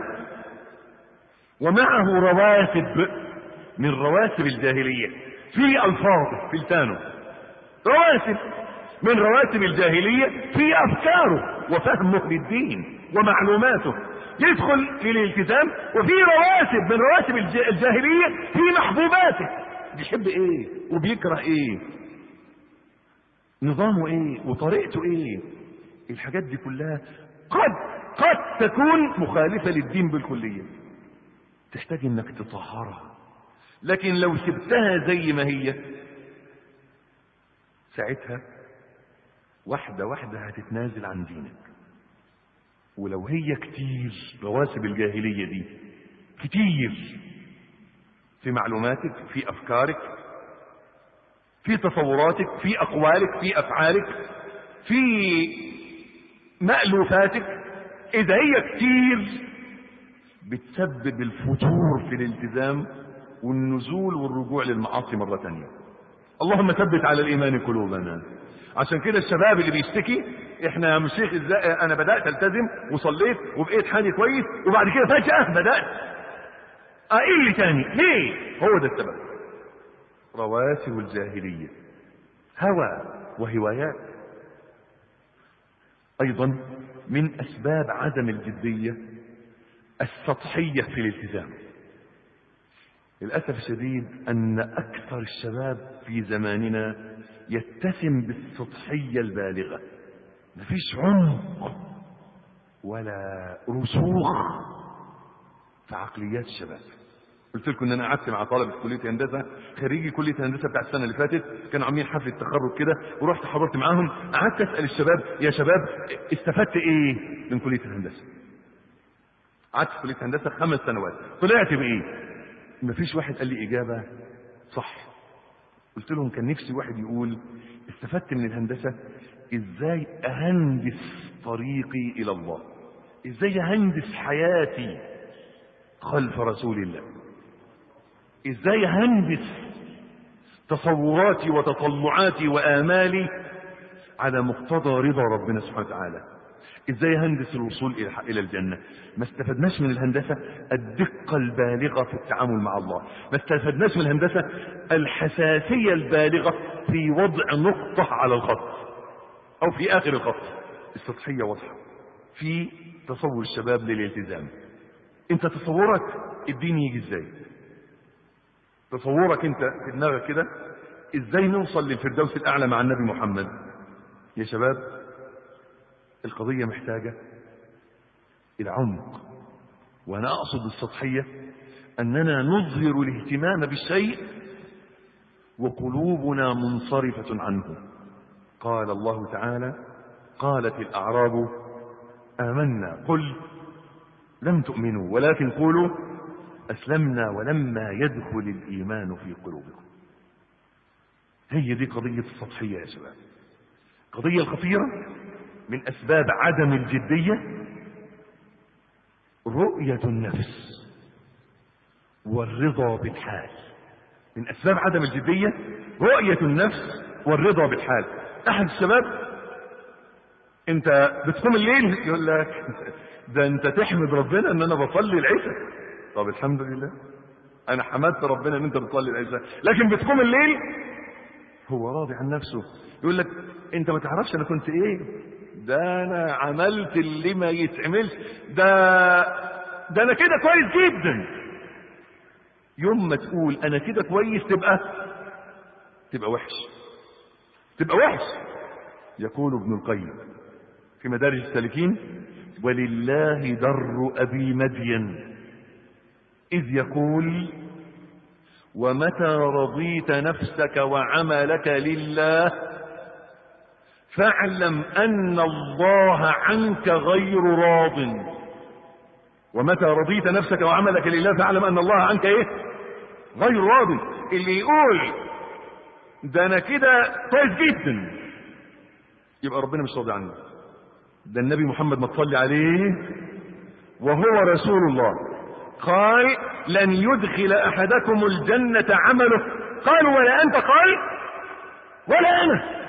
ومعه رواسب من رواسب الجاهلية في ألفاظه في لسانه رواسب من رواسب الجاهلية في أفكاره وفهمه للدين ومعلوماته يدخل للالتزام وفي رواسب من رواسب الجاهلية في محبوباته بيحب ايه وبيكره ايه نظامه ايه وطريقته ايه الحاجات دي كلها قد قد تكون مخالفة للدين بالكلية تحتاج انك تطهرها لكن لو سبتها زي ما هي ساعتها واحدة واحدة هتتنازل عن دينك ولو هي كتير رواسب الجاهلية دي كتير في معلوماتك في أفكارك في تصوراتك في أقوالك في أفعالك في مألوفاتك إذا هي كتير بتسبب الفتور في الالتزام والنزول والرجوع للمعاصي مرة تانية اللهم ثبت على الإيمان قلوبنا عشان كده الشباب اللي بيشتكي احنا يا مشيخ ازاي انا بدات التزم وصليت وبقيت حالي كويس وبعد كده فجاه بدات اقل تاني ليه هو ده السبب رواسب الجاهليه هوى وهوايات ايضا من اسباب عدم الجديه السطحيه في الالتزام للاسف الشديد ان اكثر الشباب في زماننا يتسم بالسطحيه البالغه مفيش عمق ولا رسوخ في عقليات الشباب قلت لكم ان انا قعدت مع طلبه كليه هندسه خريجي كليه هندسه بتاع السنه اللي فاتت كانوا عاملين حفله تخرج كده ورحت حضرت معاهم قعدت اسال الشباب يا شباب استفدت ايه من كليه الهندسه قعدت في كليه هندسه خمس سنوات طلعت بايه مفيش واحد قال لي اجابه صح قلت لهم كان نفسي واحد يقول استفدت من الهندسه ازاي اهندس طريقي الى الله ازاي اهندس حياتي خلف رسول الله ازاي اهندس تصوراتي وتطلعاتي وامالي على مقتضى رضا ربنا سبحانه وتعالى ازاي اهندس الوصول الى الى الجنه ما استفدناش من الهندسه الدقه البالغه في التعامل مع الله ما استفدناش من الهندسه الحساسيه البالغه في وضع نقطه على الخط او في اخر الخط السطحيه واضحه في تصور الشباب للالتزام انت تصورك الدين يجي ازاي تصورك انت في دماغك كده ازاي نوصل للفردوس الاعلى مع النبي محمد يا شباب القضيه محتاجه الى عمق وانا اقصد السطحيه اننا نظهر الاهتمام بالشيء وقلوبنا منصرفه عنه قال الله تعالى قالت الأعراب آمنا قل لم تؤمنوا ولكن قولوا أسلمنا ولما يدخل الإيمان في قلوبكم هي دي قضية السطحية يا شباب القضية الخطيرة من أسباب عدم الجدية رؤية النفس والرضا بالحال من أسباب عدم الجدية رؤية النفس والرضا بالحال أحد الشباب أنت بتقوم الليل يقول لك ده أنت تحمد ربنا أن أنا بصلي العشاء طب الحمد لله أنا حمدت ربنا أن أنت بتصلي العشاء لكن بتقوم الليل هو راضي عن نفسه يقول لك أنت ما تعرفش أنا كنت إيه ده أنا عملت اللي ما يتعملش ده ده أنا كده كويس جدا يوم ما تقول انا كده كويس تبقى تبقى وحش تبقى وحش يقول ابن القيم في مدارج السالكين ولله در ابي مدين اذ يقول ومتى رضيت نفسك وعملك لله فاعلم ان الله عنك غير راض ومتى رضيت نفسك وعملك لله فاعلم ان الله عنك ايه غير راضي اللي يقول ده انا كده كويس جدا يبقى ربنا مش راضي عنه ده النبي محمد ما تصلي عليه وهو رسول الله قال لن يدخل احدكم الجنة عمله قالوا ولا انت قال ولا انا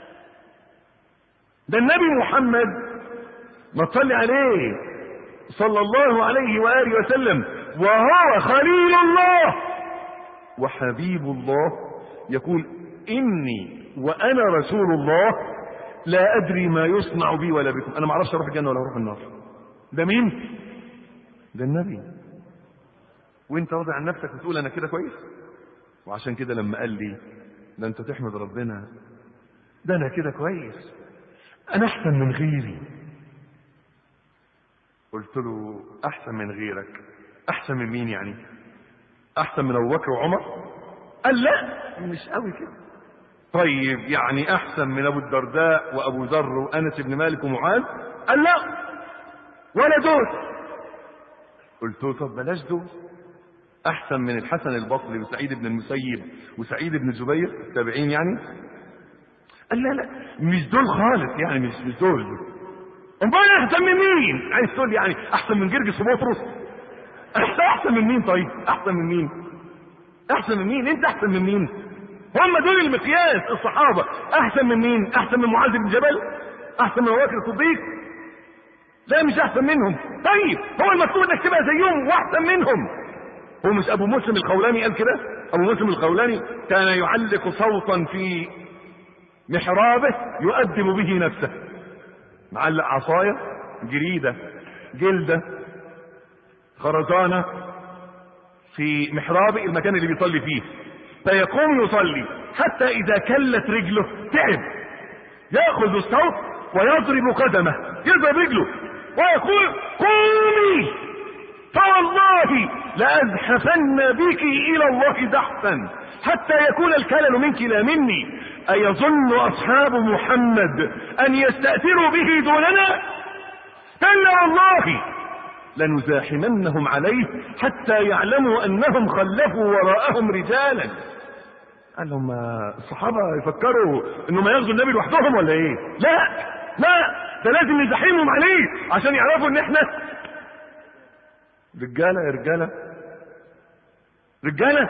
ده النبي محمد ما تصلي عليه صلى الله عليه وآله وسلم وهو خليل الله وحبيب الله يقول إني وأنا رسول الله لا أدري ما يصنع بي ولا بكم أنا ما أعرفش أروح الجنة ولا أروح النار ده مين؟ ده النبي وانت راضي عن نفسك وتقول أنا كده كويس وعشان كده لما قال لي ده أنت تحمد ربنا ده أنا كده كويس أنا أحسن من غيري قلت له احسن من غيرك احسن من مين يعني احسن من ابو بكر وعمر قال لا مش قوي كده طيب يعني احسن من ابو الدرداء وابو ذر وانس بن مالك ومعاذ قال لا ولا دول قلت له طب بلاش دول احسن من الحسن البصري وسعيد بن المسيب وسعيد بن جبير التابعين يعني قال لا لا مش دول خالص يعني مش مش دول امال احسن من مين عايز تقول لي يعني احسن من جرجس وبطرس احسن احسن من مين طيب احسن من مين احسن من مين انت احسن من مين هم دول المقياس الصحابة احسن من مين احسن من معاذ بن جبل احسن من ابو بكر الصديق لا مش احسن منهم طيب هو المطلوب انك تبقى زيهم واحسن منهم هو مش ابو مسلم الخولاني قال كده ابو مسلم الخولاني كان يعلق صوتا في محرابه يؤدب به نفسه معلق عصاية جريدة جلدة خرزانة في محراب المكان اللي بيصلي فيه فيقوم يصلي حتى إذا كلت رجله تعب يأخذ الصوت ويضرب قدمه يضرب رجله ويقول قومي فوالله لأزحفن بك إلى الله زحفا حتى يكون الكلل منك لا مني أيظن أصحاب محمد أن يستأثروا به دوننا كلا والله لنزاحمنهم عليه حتى يعلموا أنهم خلفوا وراءهم رجالا قال لهم الصحابة يفكروا انهم ياخذوا النبي لوحدهم ولا ايه لا لا ده لازم نزاحمهم عليه عشان يعرفوا ان احنا رجالة يا رجالة رجالة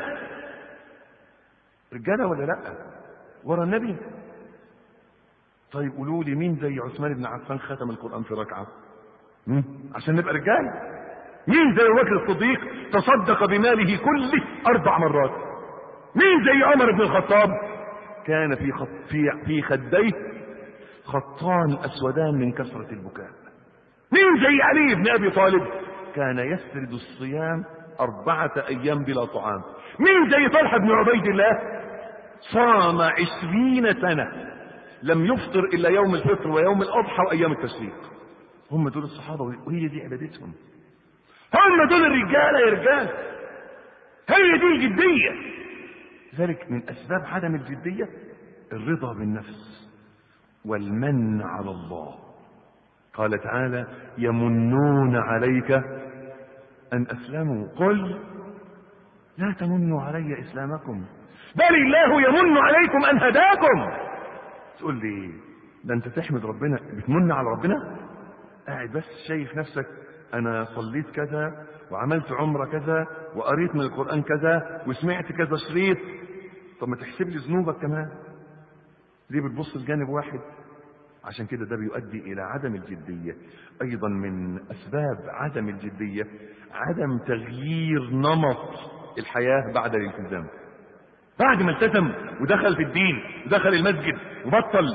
رجالة ولا لا ورا النبي طيب قولوا لي مين زي عثمان بن عفان ختم القرآن في ركعة مم؟ عشان نبقى رجال مين زي ابو بكر الصديق تصدق بماله كله اربع مرات مين زي عمر بن الخطاب كان في خط في في خديه خطان اسودان من كثرة البكاء مين زي علي بن ابي طالب كان يسرد الصيام أربعة أيام بلا طعام مين زي طلحة بن عبيد الله صام عشرين سنة لم يفطر إلا يوم الفطر ويوم الأضحى وأيام التشريق هم دول الصحابة وهي دي عبادتهم هم دول الرجالة يا رجال هي دي الجدية ذلك من أسباب عدم الجدية الرضا بالنفس والمن على الله قال تعالى يمنون عليك أن أسلموا قل لا تمنوا علي إسلامكم بل الله يمن عليكم أن هداكم تقول لي ده أنت تحمد ربنا بتمن على ربنا قاعد بس شايف نفسك أنا صليت كذا وعملت عمرة كذا وقريت من القرآن كذا وسمعت كذا شريط طب ما تحسب لي ذنوبك كمان ليه بتبص لجانب واحد عشان كده ده بيؤدي إلى عدم الجدية أيضا من أسباب عدم الجدية عدم تغيير نمط الحياة بعد الالتزام بعد ما التزم ودخل في الدين ودخل المسجد وبطل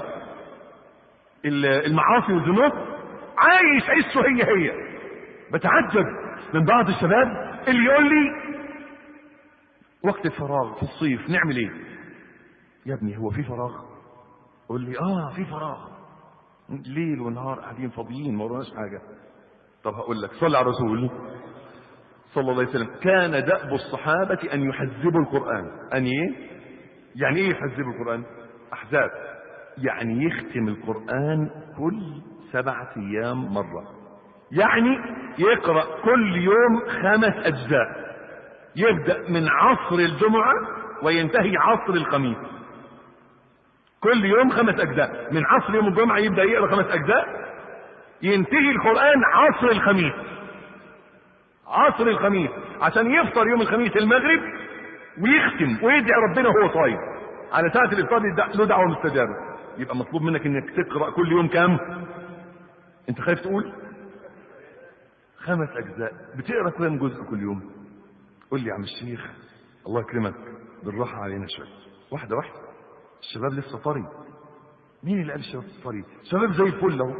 المعاصي والذنوب عايش عيشته هي هي بتعجب من بعض الشباب اللي يقول لي وقت الفراغ في الصيف نعمل ايه يا ابني هو في فراغ قول لي اه في فراغ ليل ونهار قاعدين فاضيين ما وراناش حاجه طب هقول لك صلى على الرسول صلى الله عليه وسلم كان دأب الصحابة أن يحزبوا القرآن أن إيه؟ يعني إيه يحزبوا القرآن؟ أحزاب يعني يختم القرآن كل سبعة أيام مرة يعني يقرأ كل يوم خمس أجزاء يبدأ من عصر الجمعة وينتهي عصر الخميس كل يوم خمس أجزاء من عصر يوم الجمعة يبدأ يقرأ خمس أجزاء ينتهي القرآن عصر الخميس عصر الخميس عشان يفطر يوم الخميس المغرب ويختم ويدعي ربنا وهو صايم على ساعة الإفطار له دعوة مستجابة يبقى مطلوب منك انك تقرأ كل يوم كام انت خايف تقول خمس اجزاء بتقرا كام جزء كل يوم قول لي يا عم الشيخ الله يكرمك بالراحه علينا شويه واحده واحده الشباب لسه طري مين اللي قال الشباب طري شباب زي الفل اهو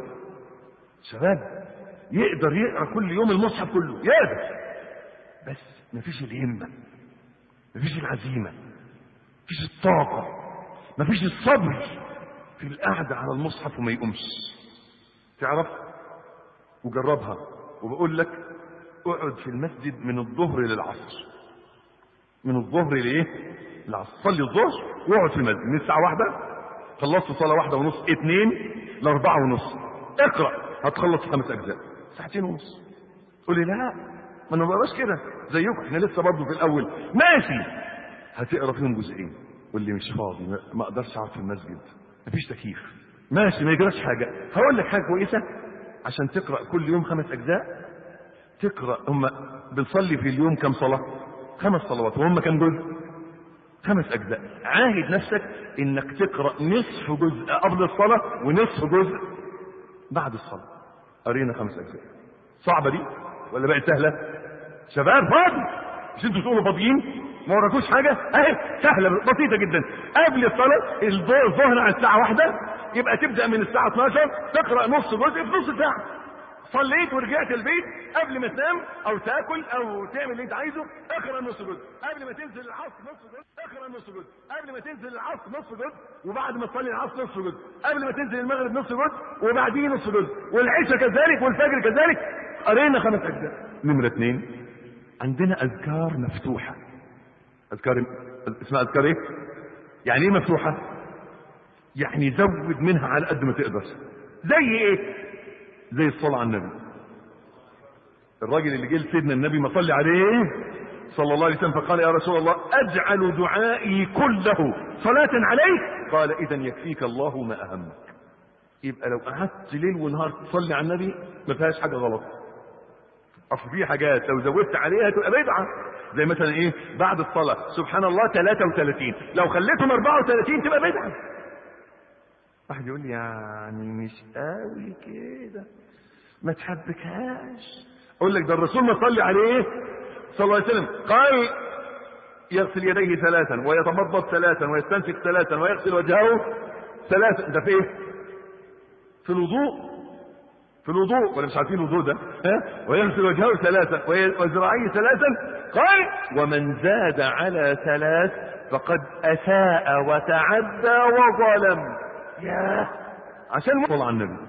شباب يقدر يقرا كل يوم المصحف كله يقدر بس مفيش الهمه مفيش العزيمه مفيش الطاقه مفيش الصبر في القعده على المصحف وما يقومش تعرف وجربها وبقول لك اقعد في المسجد من الظهر للعصر من الظهر لايه العصر صلي الظهر واقعد في المسجد من الساعه واحدة خلصت صلاه واحدة ونص اتنين لاربعة ونص اقرا هتخلص خمس اجزاء ساعتين ونص قول لي لا ما انا بقراش كده زيكم احنا لسه برضه في الاول ماشي هتقرا فيهم جزئين قول لي مش فاضي ما اقدرش اقعد في المسجد مفيش تكييف ماشي ما يجراش حاجه هقول لك حاجه كويسه عشان تقرا كل يوم خمس اجزاء تقرا هم بنصلي في اليوم كم صلاه خمس صلوات وهم كم جزء خمس اجزاء عاهد نفسك انك تقرا نصف جزء قبل الصلاه ونصف جزء بعد الصلاه قرينا خمس اجزاء صعبه دي ولا بقت سهله شباب فاضي مش انتوا تقولوا فاضيين ما وراكوش حاجه اهي سهله بسيطه جدا قبل الصلاه الظهر على الساعه واحدة يبقى تبدا من الساعه 12 تقرا نص جزء في نص ساعه صليت ورجعت البيت قبل ما تنام او تاكل او تعمل اللي انت عايزه اقرا نص جزء قبل ما تنزل العصر نص جزء اقرا نص جزء قبل ما تنزل العصر نص جزء وبعد ما تصلي العصر نص جزء قبل ما تنزل المغرب نص جزء وبعديه نص جزء والعشاء كذلك والفجر كذلك قرينا خمس اجزاء نمره اثنين عندنا اذكار مفتوحه اذكار اسمها اذكار ايه يعني ايه مفتوحه يعني زود منها على قد ما تقدر زي ايه زي الصلاة على النبي الراجل اللي جه لسيدنا النبي ما صلي عليه صلى الله عليه وسلم فقال يا رسول الله اجعل دعائي كله صلاة عليك قال اذا يكفيك الله ما اهمك يبقى لو قعدت ليل ونهار تصلي على النبي ما فيهاش حاجه غلط اصل في حاجات لو زودت عليها تبقى بدعه زي مثلا ايه بعد الصلاه سبحان الله 33 لو خليتهم 34 تبقى بدعه واحد يقول لي يعني مش قوي كده ما تحبكهاش اقول لك ده الرسول ما صلي عليه صلى الله عليه وسلم قال يغسل يديه ثلاثا ويتمضمض ثلاثا ويستنشق ثلاثا ويغسل وجهه ثلاثا ده في ايه في الوضوء في الوضوء ولا مش عارفين الوضوء ده ها ويغسل وجهه ثلاثا وذراعيه ثلاثا قال ومن زاد على ثلاث فقد اساء وتعدى وظلم ياه عشان صلى على النبي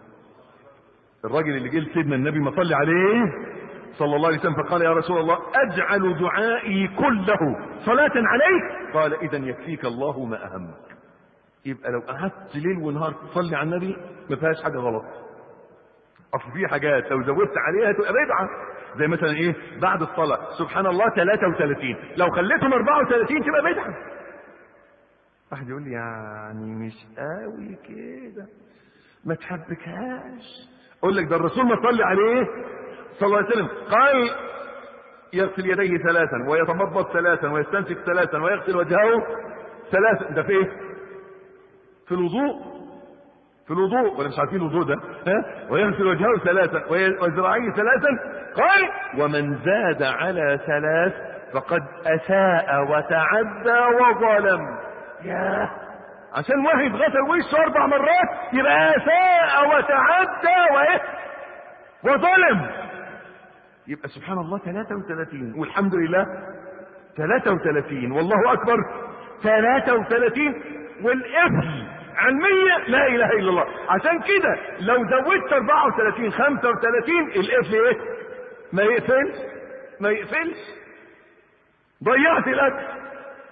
الراجل اللي جه لسيدنا النبي ما صلي عليه صلى الله عليه وسلم فقال يا رسول الله اجعل دعائي كله صلاة عليك قال اذا يكفيك الله ما اهمك يبقى لو قعدت ليل ونهار تصلي على النبي ما فيهاش حاجه غلط اصل في حاجات لو زودت عليها تبقى بدعه زي مثلا ايه بعد الصلاه سبحان الله 33 لو خليتهم 34 تبقى بدعه واحد يقول لي يعني مش قوي كده ما تحبكهاش اقول لك ده الرسول ما صلي عليه صلى الله عليه وسلم قال يغسل يديه ثلاثا ويتمضض ثلاثا ويستنشق ثلاثا ويغسل وجهه ثلاثا ده في ايه في الوضوء في الوضوء ولا مش عارفين الوضوء ده ها ويغسل وجهه ثلاثا وذراعيه ثلاثا قال ومن زاد على ثلاث فقد اساء وتعدى وظلم ياه عشان واحد غسل وشه اربع مرات يبقى اساء وتعدى وايه وظلم يبقى سبحان الله 33 والحمد لله 33 والله اكبر 33 والقفل عن 100 لا اله الا الله عشان كده لو زودت 34 35 القفل ايه ما يقفلش ما يقفلش ضيعت الاكل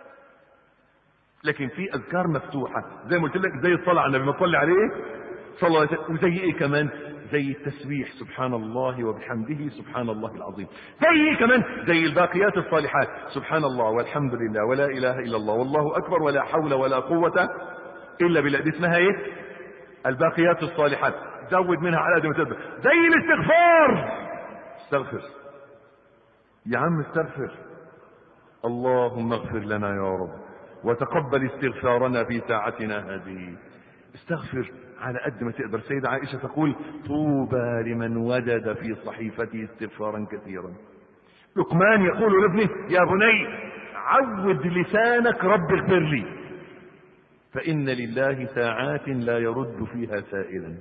لكن في اذكار مفتوحه زي ما قلت لك زي الصلاه على النبي ما تصلي عليه صلى الله عليه وسلم وزي ايه كمان زي التسبيح سبحان الله وبحمده سبحان الله العظيم زي ايه كمان زي الباقيات الصالحات سبحان الله والحمد لله ولا اله الا الله والله اكبر ولا حول ولا قوه الا بالله دي اسمها ايه الباقيات الصالحات زود منها على قد ما تقدر زي الاستغفار استغفر يا عم استغفر اللهم اغفر لنا يا رب وتقبل استغفارنا في ساعتنا هذه استغفر على قد ما تقدر سيدة عائشة تقول طوبى لمن وجد في صحيفته استغفارا كثيرا لقمان يقول لابنه يا بني عود لسانك رب اغفر لي فإن لله ساعات لا يرد فيها سائلا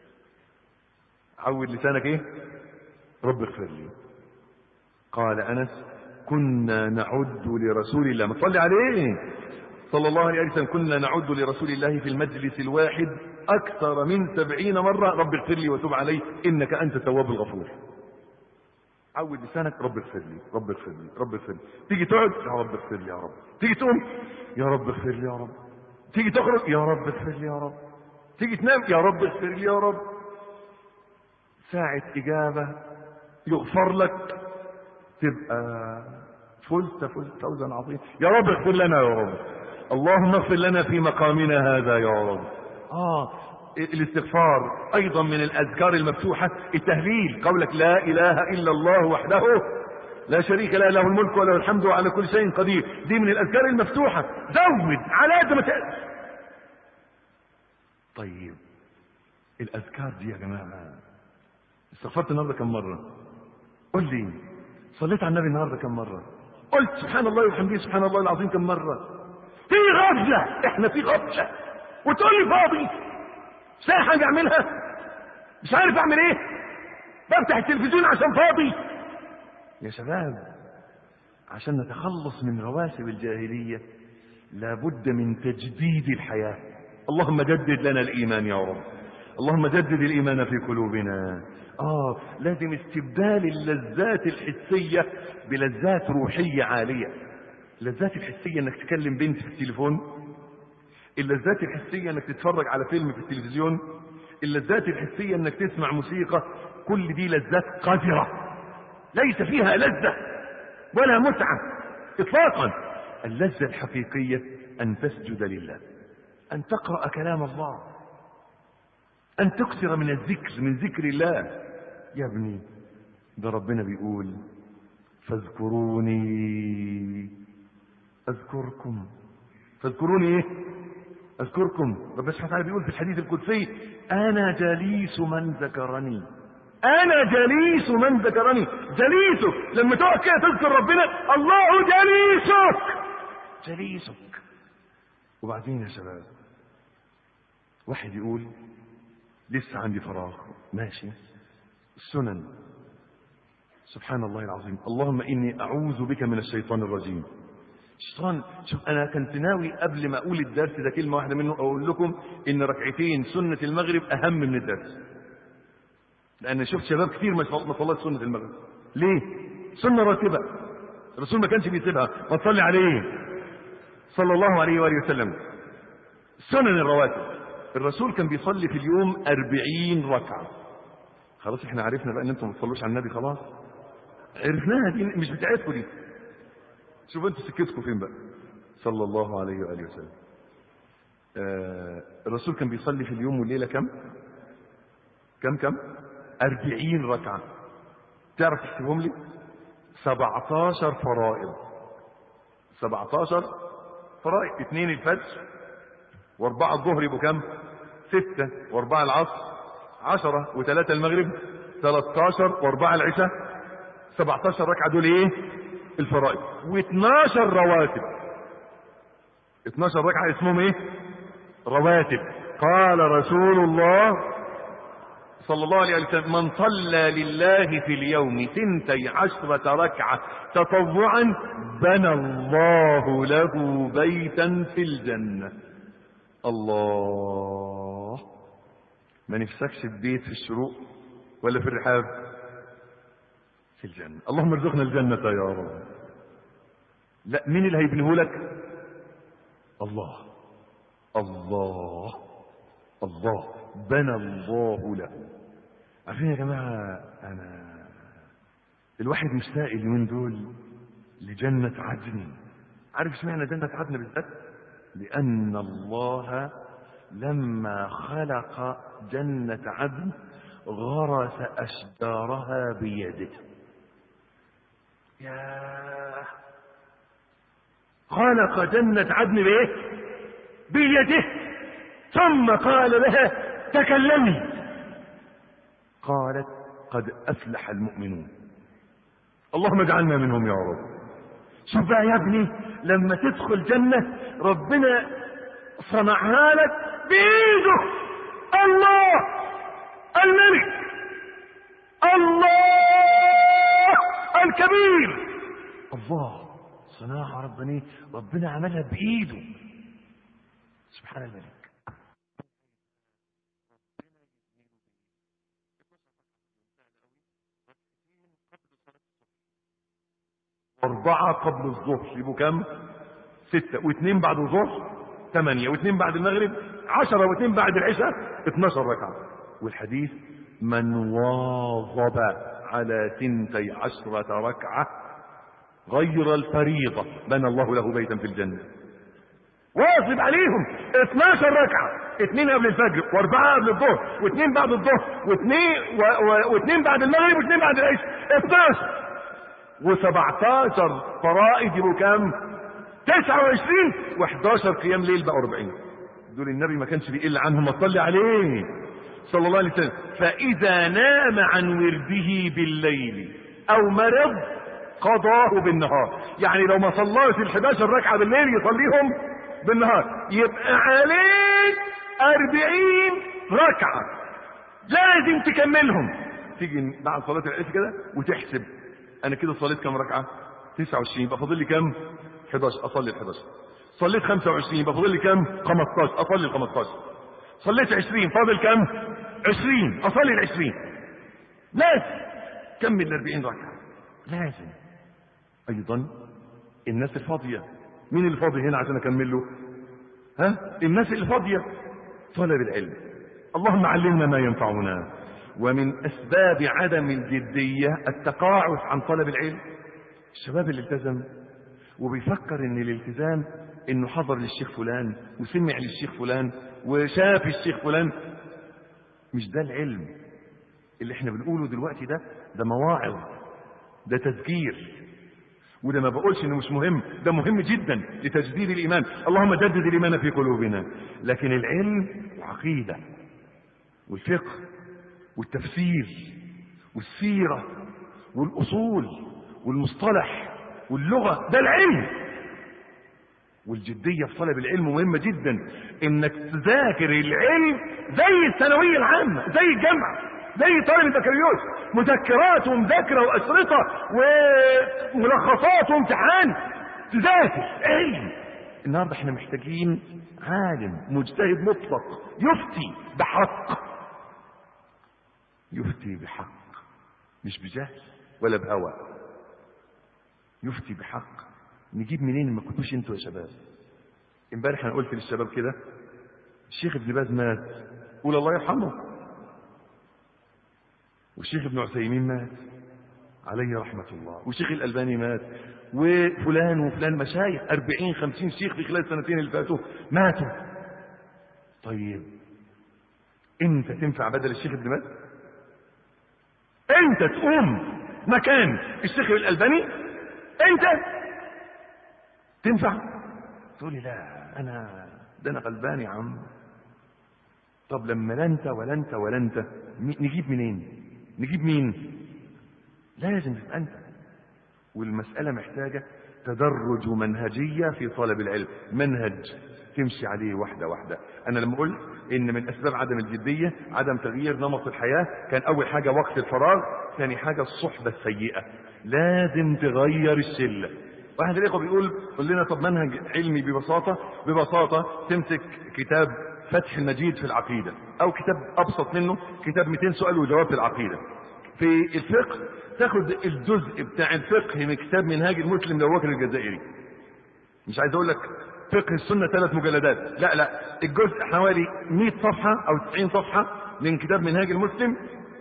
عود لسانك ايه رب اغفر لي قال أنس كنا نعد لرسول الله ما تصلي عليه صلى الله عليه وسلم كنا نعد لرسول الله في المجلس الواحد أكثر من سبعين مرة رب اغفر لي وتب علي إنك أنت التواب الغفور عود لسانك رب اغفر لي رب اغفر لي رب اغفر لي تيجي تقعد يا رب اغفر لي يا رب تيجي تقوم يا رب اغفر لي يا رب تيجي تخرج يا رب اغفر لي يا رب تيجي تنام يا رب اغفر لي يا رب ساعة إجابة يغفر لك تبقى فزت فزت فوزا عظيما يا رب اغفر لنا يا رب اللهم اغفر لنا في مقامنا هذا يا رب اه الاستغفار ايضا من الاذكار المفتوحه التهليل قولك لا اله الا الله وحده لا شريك له له الملك وله الحمد وعلى كل شيء قدير دي من الاذكار المفتوحه زود على قد ما تقدر طيب الاذكار دي يا جماعه استغفرت النهارده كم مره قول لي صليت على النبي النهارده كم مره قلت سبحان الله وبحمده سبحان الله العظيم كم مره في غفله احنا في غفله وتقول لي فاضي مش لاقي حاجه اعملها مش عارف اعمل ايه بفتح التلفزيون عشان فاضي يا شباب عشان نتخلص من رواسب الجاهليه لابد من تجديد الحياه اللهم جدد لنا الايمان يا رب اللهم جدد الايمان في قلوبنا اه لازم استبدال اللذات الحسيه بلذات روحيه عاليه اللذات الحسيه انك تكلم بنت في التليفون اللذات الحسيه انك تتفرج على فيلم في التلفزيون اللذات الحسيه انك تسمع موسيقى كل دي لذات قذره ليس فيها لذه ولا متعه اطلاقا اللذه الحقيقيه ان تسجد لله ان تقرا كلام الله ان تكثر من الذكر من ذكر الله يا ابني ده ربنا بيقول فاذكروني اذكركم فاذكروني ايه اذكركم ربنا سبحانه وتعالى بيقول في الحديث القدسي انا جليس من ذكرني انا جليس من ذكرني جليسك لما تقعد كده تذكر ربنا الله جليسك جليسك وبعدين يا شباب واحد يقول لسه عندي فراغ ماشي السنن سبحان الله العظيم اللهم اني اعوذ بك من الشيطان الرجيم الشيطان شوف انا كنت ناوي قبل ما اقول الدرس ده كلمه واحده منه اقول لكم ان ركعتين سنه المغرب اهم من الدرس لان شفت شباب كتير ما صلت سنه المغرب ليه سنه راتبه الرسول ما كانش بيسيبها ما تصلي عليه صلى الله عليه واله وسلم سنن الرواتب الرسول كان بيصلي في اليوم أربعين ركعة خلاص احنا عرفنا بقى ان انتم ما بتصلوش على النبي خلاص عرفناها دي مش بتاعتكم دي شوفوا انتوا سكتكم فين بقى صلى الله عليه واله وسلم آه الرسول كان بيصلي في اليوم والليله كم كم كم أربعين ركعة تعرف تكتبهم لي 17 فرائض 17 فرائض اثنين الفجر واربعة الظهر يبقوا كم ستة واربعة العصر عشرة وثلاثة المغرب 13 واربعة العشاء 17 ركعة دول ايه الفرائض و12 رواتب 12 ركعة اسمهم ايه رواتب قال رسول الله صلى الله عليه وسلم من صلى لله في اليوم ثنتي عشرة ركعة تطوعا بنى الله له بيتا في الجنة الله ما نفسكش البيت في الشروق ولا في الرحاب في الجنة اللهم ارزقنا الجنة يا رب لا مين اللي هيبنيه لك الله الله الله بنى الله له عارفين يا جماعة أنا الواحد مشتاق اليومين دول لجنة عدن عارف اشمعنى جنة عدن بالذات؟ لأن الله لما خلق جنة عدن غرس أشجارها بيده يا خلق جنة عدن بإيه؟ بيده ثم قال لها تكلمي قالت قد أفلح المؤمنون اللهم اجعلنا منهم يا رب شوف بقى يا ابني لما تدخل جنة ربنا صنعها لك بإيده الله الملك الله الكبير الله صناعة ربنا ربنا عملها بإيده سبحان الملك أربعة قبل الظهر يبقوا كم؟ ستة واثنين بعد الظهر ثمانية واثنين بعد المغرب عشرة واثنين بعد العشاء 12 ركعة والحديث من واظب على ثنتي عشرة ركعة غير الفريضة بنى الله له بيتا في الجنة واظب عليهم 12 ركعة اثنين قبل الفجر واربعة قبل الظهر واثنين بعد الظهر واثنين و... و... واثنين بعد المغرب واثنين بعد العشاء 12 و17 فرائض يبقوا كام 29 و11 قيام ليل بقى 40 دول النبي ما كانش بيقل عنهم ما تصلي عليه صلى الله عليه وسلم فاذا نام عن ورده بالليل او مرض قضاه بالنهار يعني لو ما صلاش ال11 ركعه بالليل يصليهم بالنهار يبقى عليك 40 ركعه لازم تكملهم تيجي بعد صلاه العشاء كده وتحسب انا كده صليت كام ركعه 29 يبقى فاضل لي كام 11 اصلي ال 11 صليت 25 يبقى فاضل لي كام 15 اصلي ال 15 صليت 20 فاضل كام 20 اصلي ال 20 لازم كمل ال 40 ركعه لازم ايضا الناس الفاضيه مين اللي فاضي هنا عشان اكمل له ها الناس اللي فاضيه طلب العلم اللهم علمنا ما ينفعنا ومن اسباب عدم الجديه التقاعس عن طلب العلم الشباب اللي التزم وبيفكر ان الالتزام انه حضر للشيخ فلان وسمع للشيخ فلان وشاف الشيخ فلان مش ده العلم اللي احنا بنقوله دلوقتي ده ده مواعظ ده تذكير وده ما بقولش انه مش مهم ده مهم جدا لتجديد الايمان اللهم جدد الايمان في قلوبنا لكن العلم العقيده والفقه والتفسير والسيره والاصول والمصطلح واللغه ده العلم والجديه في طلب العلم مهمه جدا انك تذاكر العلم زي الثانويه العامه زي الجامعه زي طالب البكالوريوس مذكرات ومذاكره واشرطه وملخصات وامتحان تذاكر علم النهارده احنا محتاجين عالم مجتهد مطلق يفتي بحق يفتي بحق مش بجهل ولا بهوى يفتي بحق نجيب منين ما كنتوش انتوا يا شباب امبارح انا قلت للشباب كده الشيخ ابن باز مات قول الله يرحمه والشيخ ابن عثيمين مات عليه رحمة الله والشيخ الألباني مات وفلان وفلان مشايخ أربعين خمسين شيخ في خلال السنتين اللي فاتوا ماتوا طيب انت تنفع بدل الشيخ ابن باز انت تقوم مكان الشيخ الألباني انت تنفع تقول لي لا انا ده انا غلبان يا عم طب لما لا انت ولا انت ولا انت نجيب منين نجيب مين لازم تبقى انت والمسألة محتاجة تدرج ومنهجية في طلب العلم منهج تمشي عليه واحدة واحدة أنا لما قلت إن من أسباب عدم الجدية عدم تغيير نمط الحياة كان أول حاجة وقت الفراغ ثاني حاجة الصحبة السيئة لازم تغير الشلة واحد الإخوة بيقول قول لنا طب منهج علمي ببساطة ببساطة تمسك كتاب فتح المجيد في العقيدة أو كتاب أبسط منه كتاب 200 سؤال وجواب في العقيدة في الفقه تاخد الجزء بتاع الفقه من كتاب منهاج المسلم لأبو بكر الجزائري مش عايز اقول لك فقه السنه ثلاث مجلدات لا لا الجزء حوالي 100 صفحه او 90 صفحه من كتاب منهاج المسلم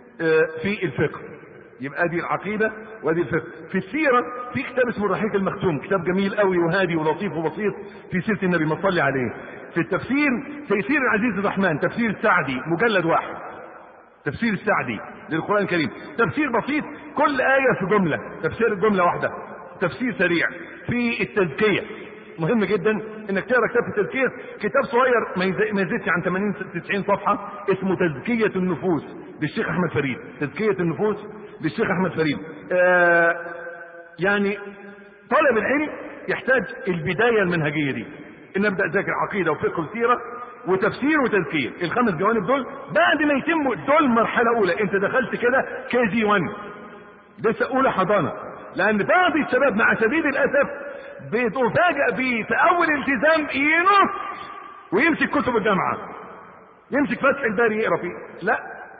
في الفقه يبقى دي العقيده وادي الفقه في السيره في كتاب اسمه الرحيق المختوم كتاب جميل قوي وهادي ولطيف وبسيط في سيره النبي ما صلي عليه في التفسير تيسير العزيز الرحمن تفسير السعدي مجلد واحد تفسير السعدي للقرآن الكريم تفسير بسيط كل آية في جملة تفسير الجملة واحدة تفسير سريع في التزكية مهم جدا انك تقرا كتاب في التزكية كتاب صغير ما يزيدش عن 80 90 صفحة اسمه تزكية النفوس للشيخ احمد فريد تزكية النفوس للشيخ احمد فريد آه يعني طالب العلم يحتاج البداية المنهجية دي ان ابدا اذاكر عقيدة وفقه وسيرة وتفسير وتذكير الخمس جوانب دول بعد ما يتموا دول مرحلة أولى أنت دخلت كده كي جي 1 لسه أولى حضانة لأن بعض الشباب مع شديد الأسف بتفاجأ بيه في أول التزام ينص ويمسك كتب الجامعة يمسك فتح الباري يقرا فيه لا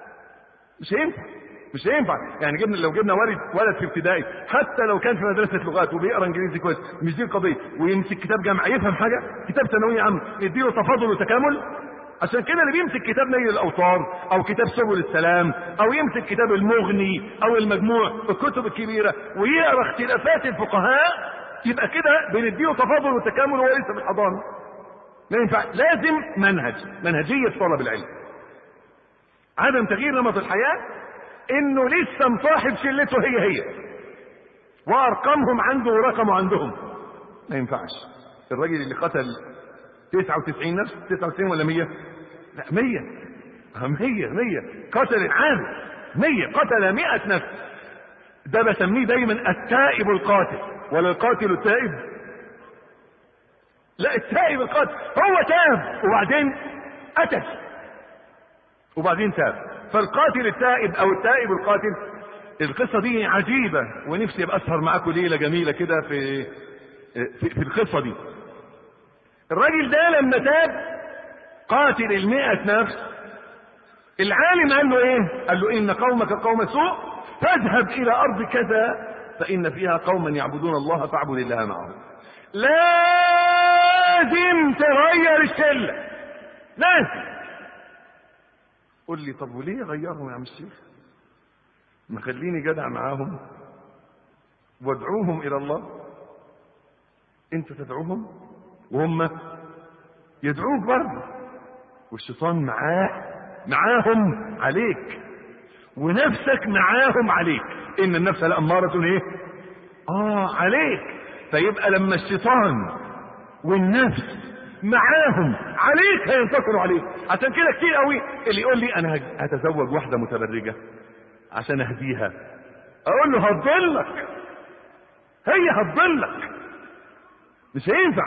مش هينفع مش هينفع يعني جبنا لو جبنا ولد ولد في ابتدائي حتى لو كان في مدرسه لغات وبيقرا انجليزي كويس مش دي القضيه ويمسك كتاب جامعه يفهم حاجه كتاب ثانويه عامه يديله تفاضل وتكامل عشان كده اللي بيمسك كتاب نيل الاوطار او كتاب سبل السلام او يمسك كتاب المغني او المجموع الكتب الكبيره ويقرا اختلافات الفقهاء يبقى كده بنديله تفاضل وتكامل وهو لسه في الحضانه ما ينفع لازم منهج منهجيه طلب العلم عدم تغيير نمط الحياه انه لسه مصاحب شلته هي هي وارقامهم عنده ورقمه عندهم ما ينفعش الراجل اللي قتل 99 نفس 99 ولا 100 لا 100 100 100 قتل العام 100 قتل 100 نفس ده بسميه دايما التائب القاتل ولا القاتل التائب لا التائب القاتل هو تاب وبعدين قتل وبعدين تاب فالقاتل التائب او التائب القاتل القصه دي عجيبه ونفسي ابقى اسهر معاكم ليله جميله كده في, في في القصه دي الراجل ده لما تاب قاتل المئة نفس العالم قال له ايه قال له ان قومك قوم سوء فاذهب الى ارض كذا فان فيها قوما يعبدون الله فاعبد الله معهم لازم تغير الشله لازم قول لي طب وليه غيرهم يا عم الشيخ ما خليني جدع معاهم وادعوهم الى الله انت تدعوهم وهم يدعوك برضه والشيطان معاه معاهم عليك ونفسك معاهم عليك ان النفس لأمارة ايه اه عليك فيبقى لما الشيطان والنفس معاهم عليك هينتصروا عليك عشان كده كتير قوي اللي يقول لي انا هتزوج واحده متبرجه عشان اهديها اقول له هتضلك هي هتضلك مش هينفع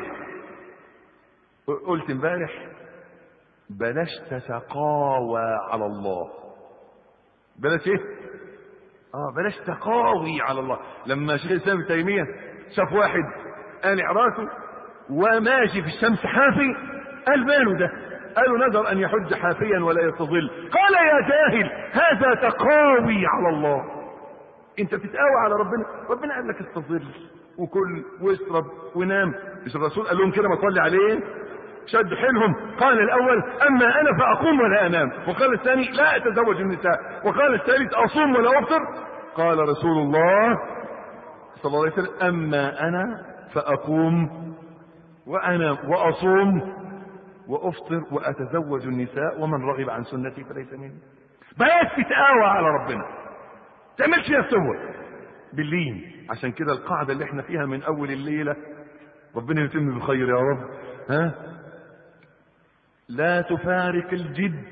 قلت امبارح بلاش تتقاوى على الله بلاش ايه اه بلاش تقاوي على الله لما شيخ الاسلام ابن تيميه شاف واحد قالع راسه وماشي في الشمس حافي قال ماله ده قالوا نذر ان يحج حافيا ولا يستظل قال يا جاهل هذا تقاوي على الله انت بتتقاوى على ربنا ربنا قال لك استظل وكل واشرب ونام مش الرسول قال لهم كده ما تصلي عليه شد حيلهم قال الاول اما انا فاقوم ولا انام وقال الثاني لا اتزوج النساء وقال الثالث اصوم ولا افطر قال رسول الله صلى الله عليه وسلم اما انا فاقوم وانام واصوم وافطر واتزوج النساء ومن رغب عن سنتي فليس مني بلاش تتقاوى على ربنا تعملش يا سوى باللين عشان كده القاعدة اللي احنا فيها من اول الليلة ربنا يتم بخير يا رب ها لا تفارق الجد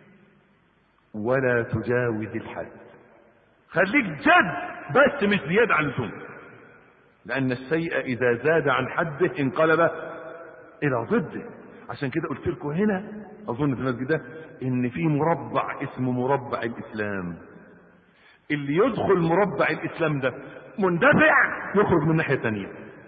ولا تجاوز الحد خليك جد بس مش زيادة عن اللزوم لأن السيء إذا زاد عن حده انقلب إلى ضده عشان كده قلت لكم هنا أظن في المسجد ده إن في مربع اسمه مربع الإسلام اللي يدخل مربع الإسلام ده مندفع يخرج من ناحية تانية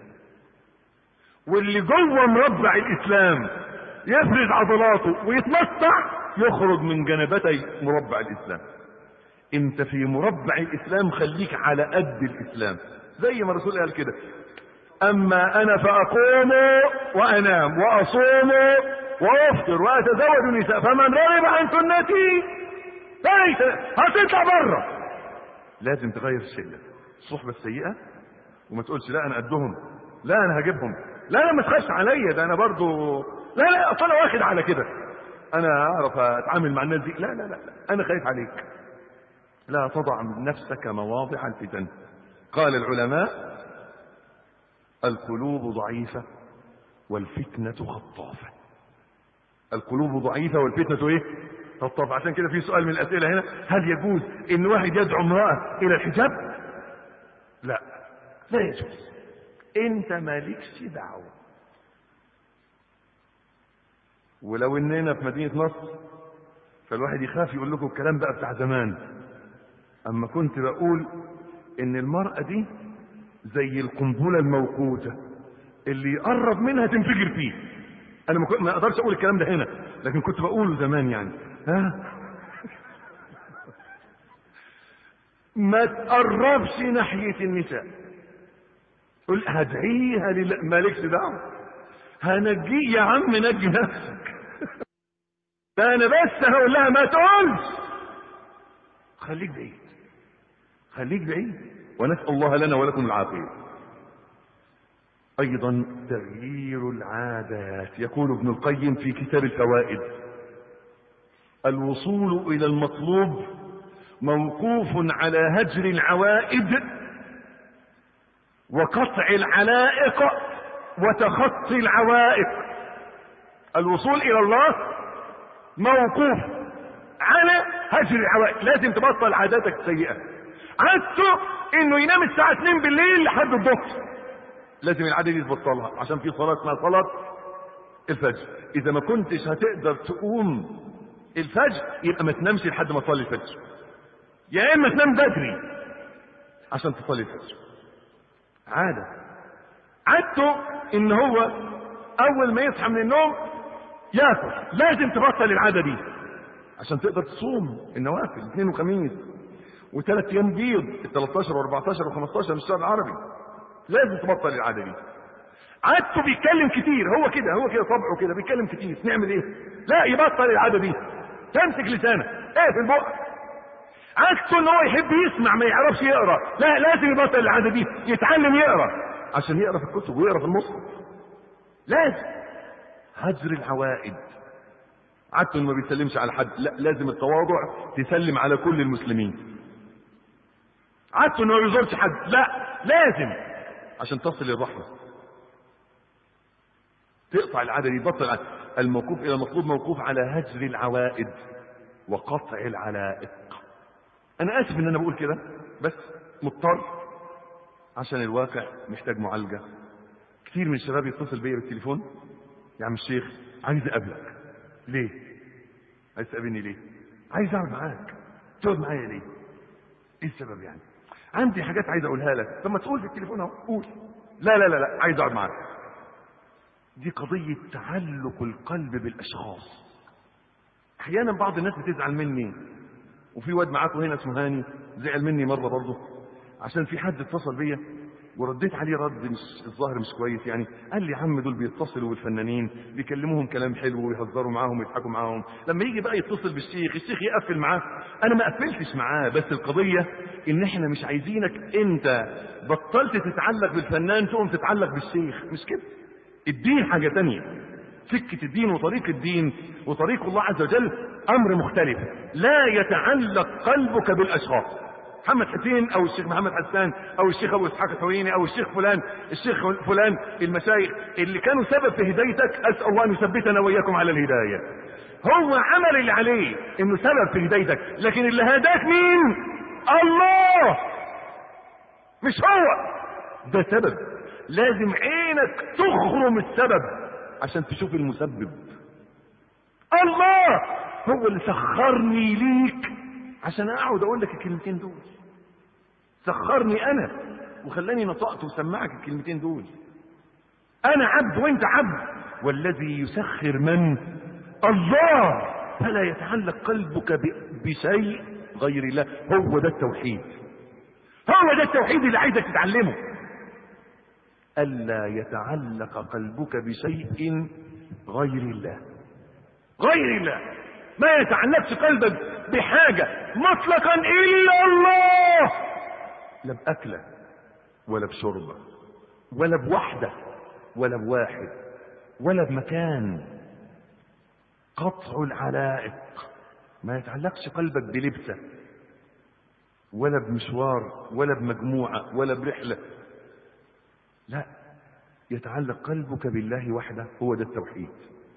واللي جوه مربع الإسلام يفرد عضلاته ويتمتع يخرج من جنبتي مربع الإسلام انت في مربع الإسلام خليك على قد الإسلام زي ما الرسول قال كده أما أنا فأقوم وأنام وأصوم وأفطر وأتزوج النساء فمن رغب عن سنتي فليس هتطلع بره لازم تغير الشلة الصحبة السيئة وما تقولش لا أنا قدهم لا أنا هجيبهم لا لا ما تخش عليا ده أنا برضو لا لا أصل أنا واخد على كده أنا أعرف أتعامل مع الناس دي لا لا لا, لا. أنا خايف عليك لا تضع نفسك مواضع الفتن قال العلماء القلوب ضعيفة والفتنة خطافة القلوب ضعيفة والفتنة ايه خطافة عشان كده في سؤال من الأسئلة هنا هل يجوز ان واحد يدعو امرأة الى الحجاب لا لا يجوز انت مالكش دعوة ولو اننا في مدينة نصر فالواحد يخاف يقول لكم الكلام بقى بتاع زمان اما كنت بقول ان المرأة دي زي القنبلة الموقوتة اللي يقرب منها تنفجر فيه انا ما, ما اقدرش اقول الكلام ده هنا لكن كنت بقوله زمان يعني ها ما تقربش ناحية النساء قل هدعيها لله مالكش دعوة هنجي يا عم نجي نفسك ده انا بس هقول لها ما تقولش خليك بعيد خليك بعيد ونسأل الله لنا ولكم العافية أيضا تغيير العادات يقول ابن القيم في كتاب الفوائد الوصول إلى المطلوب موقوف على هجر العوائد وقطع العلائق وتخطي العوائق الوصول إلى الله موقوف على هجر العوائق لازم تبطل عاداتك السيئة عادته انه ينام الساعة 2 بالليل لحد الظهر لازم العادة دي تبطلها عشان في صلاة اسمها صلاة الفجر اذا ما كنتش هتقدر تقوم الفجر يبقى ما تنامش لحد ما تصلي الفجر يا اما تنام بدري عشان تصلي الفجر عادة عادته ان هو اول ما يصحى من النوم ياكل لازم تبطل العادة دي عشان تقدر تصوم النوافل اثنين وخميس وثلاث ايام بيض ال 13 و14 و15 من الشهر العربي لازم تبطل العاده دي عادته بيتكلم كتير هو كده هو كده طبعه كده بيتكلم كتير نعمل ايه لا يبطل العاده دي تمسك لسانك ايه في البق عادته ان هو يحب يسمع ما يعرفش يقرا لا لازم يبطل العاده دي يتعلم يقرا عشان يقرا في الكتب ويقرا في المصحف لازم هجر العوائد عادته انه ما بيسلمش على حد لا لازم التواضع تسلم على كل المسلمين عادته انه ما بيزورش حد لا لازم عشان تصل الرحمه تقطع العاده دي تبطل العادة. الموقوف الى المطلوب موقوف على هجر العوائد وقطع العلائق انا اسف ان انا بقول كده بس مضطر عشان الواقع محتاج معالجه كتير من الشباب يتصل بيا بالتليفون يا عم الشيخ عايز اقابلك ليه عايز تقابلني ليه عايز اقعد معاك تقعد معايا ليه ايه السبب يعني عندي حاجات عايز اقولها لك طب ما تقول في التليفون اهو قول لا لا لا لا عايز اقعد معاك دي قضية تعلق القلب بالاشخاص احيانا بعض الناس بتزعل مني وفي واد معاكم هنا اسمه هاني زعل مني مرة برضه عشان في حد اتصل بيا ورديت عليه رد مش الظاهر مش كويس يعني قال لي يا عم دول بيتصلوا بالفنانين بيكلموهم كلام حلو ويهزروا معاهم ويضحكوا معاهم لما يجي بقى يتصل بالشيخ الشيخ يقفل معاه انا ما قفلتش معاه بس القضيه ان احنا مش عايزينك انت بطلت تتعلق بالفنان تقوم تتعلق بالشيخ مش كده الدين حاجه تانية سكه الدين وطريق الدين وطريق الله عز وجل امر مختلف لا يتعلق قلبك بالاشخاص محمد حسين او الشيخ محمد حسان او الشيخ ابو اسحاق الحويني او الشيخ فلان الشيخ فلان المشايخ اللي كانوا سبب في هدايتك اسال الله ان يثبتنا واياكم على الهدايه هو عمل اللي عليه انه سبب في هدايتك لكن اللي هداك مين الله مش هو ده سبب لازم عينك تخرم السبب عشان تشوف المسبب الله هو اللي سخرني ليك عشان اقعد اقول لك الكلمتين دول سخرني انا وخلاني نطقت وسمعك الكلمتين دول انا عبد وانت عبد والذي يسخر من الله فلا يتعلق قلبك بشيء غير الله هو ده التوحيد هو ده التوحيد اللي عايزك تتعلمه الا يتعلق قلبك بشيء غير الله غير الله ما يتعلقش قلبك بحاجة مطلقا إلا الله لا بأكلة ولا بشربة ولا بوحدة ولا بواحد ولا بمكان قطع العلائق ما يتعلقش قلبك بلبسة ولا بمشوار ولا بمجموعة ولا برحلة لا يتعلق قلبك بالله وحده هو ده التوحيد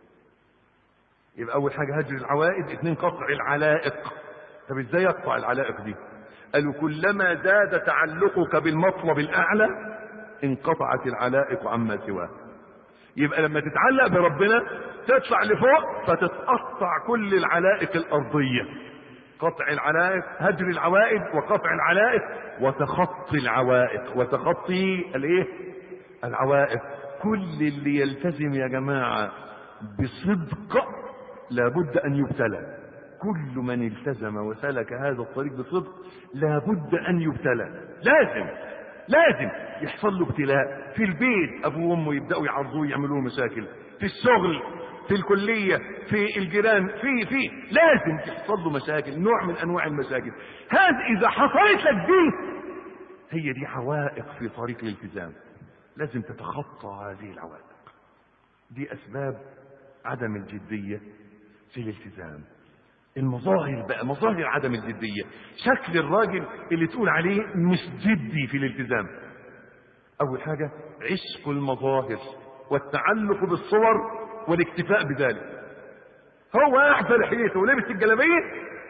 يبقى اول حاجه هجر العوائد اثنين قطع العلائق طب ازاي يقطع العلائق دي قالوا كلما زاد تعلقك بالمطلب الاعلى انقطعت العلائق عما سواه يبقى لما تتعلق بربنا تطلع لفوق فتتقطع كل العلائق الارضيه قطع العلائق هجر العوائد وقطع العلائق وتخطي العوائق وتخطي الايه العوائق كل اللي يلتزم يا جماعه بصدق لابد أن يبتلى كل من التزم وسلك هذا الطريق بصدق لابد أن يبتلى لازم لازم يحصل له ابتلاء في البيت أبوه وأمه يبدأوا يعرضوه يعملوا له مشاكل في الشغل في الكلية في الجيران في في لازم تحصل له مشاكل نوع من أنواع المشاكل هذا إذا حصلت لك دي هي دي عوائق في طريق الالتزام لازم تتخطى هذه العوائق دي أسباب عدم الجدية في الالتزام المظاهر بقى مظاهر عدم الجدية شكل الراجل اللي تقول عليه مش جدي في الالتزام أول حاجة عشق المظاهر والتعلق بالصور والاكتفاء بذلك هو أحسن لحيته ولبس الجلابية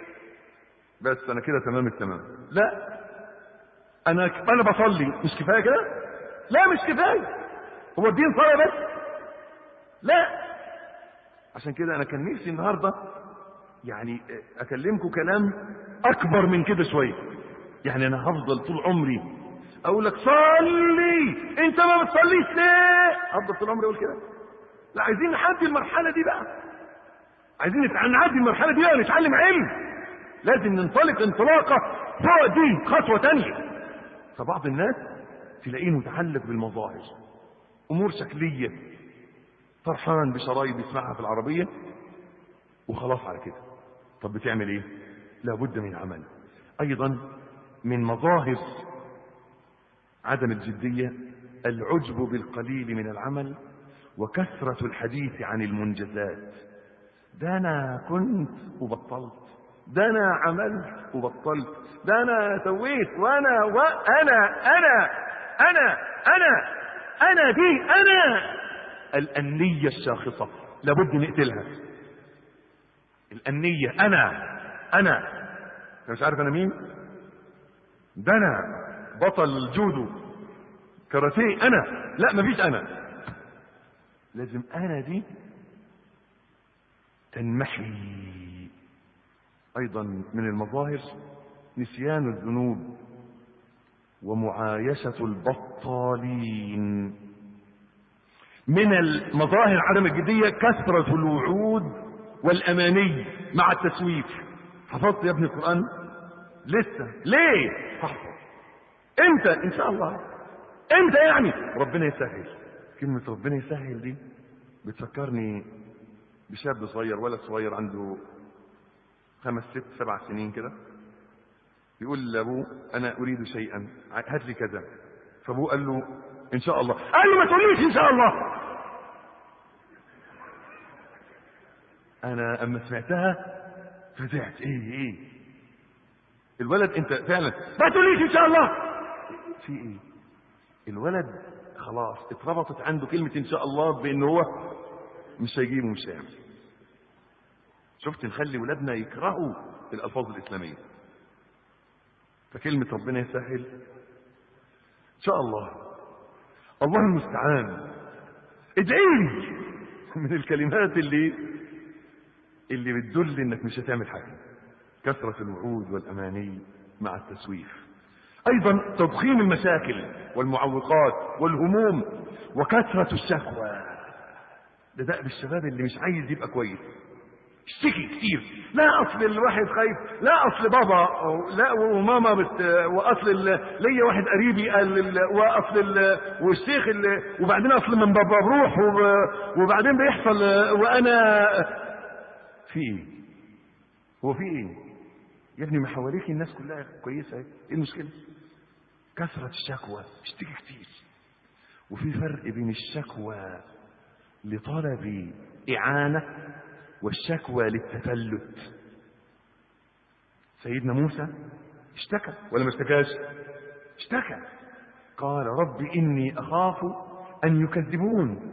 بس أنا كده تمام التمام لا أنا أنا بصلي مش كفاية كده لا مش كفاية هو الدين صلاة بس لا عشان كده انا كان نفسي النهارده يعني اكلمكم كلام اكبر من كده شويه يعني انا هفضل طول عمري اقول لك صلي انت ما بتصليش ليه افضل طول عمري اقول كده لا عايزين نعدي المرحله دي بقى عايزين نعدي المرحله دي بقى نتعلم علم لازم ننطلق انطلاقه فوق دي خطوه تانية فبعض الناس تلاقيه متعلق بالمظاهر امور شكليه فرحان بشرايط بيسمعها في العربية وخلاص على كده طب بتعمل ايه لابد من عمل ايضا من مظاهر عدم الجدية العجب بالقليل من العمل وكثرة الحديث عن المنجزات ده انا كنت وبطلت ده انا عملت وبطلت ده انا سويت وانا وانا انا انا انا انا دي انا الأنية الشاخصة لابد نقتلها الأنية أنا أنا أنت مش عارف أنا مين؟ ده أنا بطل الجودو كاراتيه أنا لا مفيش أنا لازم أنا دي تنمحي أيضا من المظاهر نسيان الذنوب ومعايشة البطالين من المظاهر عدم الجدية كثرة الوعود والأماني مع التسويف حفظت يا ابني القرآن لسه ليه حفظ انت ان شاء الله امتى يعني ربنا يسهل كلمة ربنا يسهل دي بتفكرني بشاب صغير ولد صغير عنده خمس ست سبع سنين كده يقول لابوه انا اريد شيئا هات لي كذا فابوه قال له ان شاء الله قال له ما تقوليش ان شاء الله انا اما سمعتها فزعت ايه ايه الولد انت فعلا ما تقوليش ان شاء الله في ايه الولد خلاص اتربطت عنده كلمة ان شاء الله بان هو مش هيجيب ومش هيعمل شفت نخلي ولادنا يكرهوا الالفاظ الاسلامية فكلمة ربنا يسهل ان شاء الله الله المستعان ادعي لي من الكلمات اللي اللي بتدل انك مش هتعمل حاجه كثره الوعود والاماني مع التسويف ايضا تضخيم المشاكل والمعوقات والهموم وكثره الشكوى ده دأب الشباب اللي مش عايز يبقى كويس اشتكي كتير لا اصل الواحد خايف لا اصل بابا أو لا وماما بت واصل ال- ليا واحد قريبي قال ال- واصل ال- والشيخ اللي وبعدين اصل من بابا بروح وب- وبعدين بيحصل وانا في ايه هو في ايه يا ابني ما حواليك الناس كلها كويسه ايه إيه المشكله كثره الشكوى اشتكي كتير وفي فرق بين الشكوى لطلب اعانه والشكوى للتفلت سيدنا موسى اشتكى ولا ما اشتكاش اشتكى قال رب اني اخاف ان يكذبون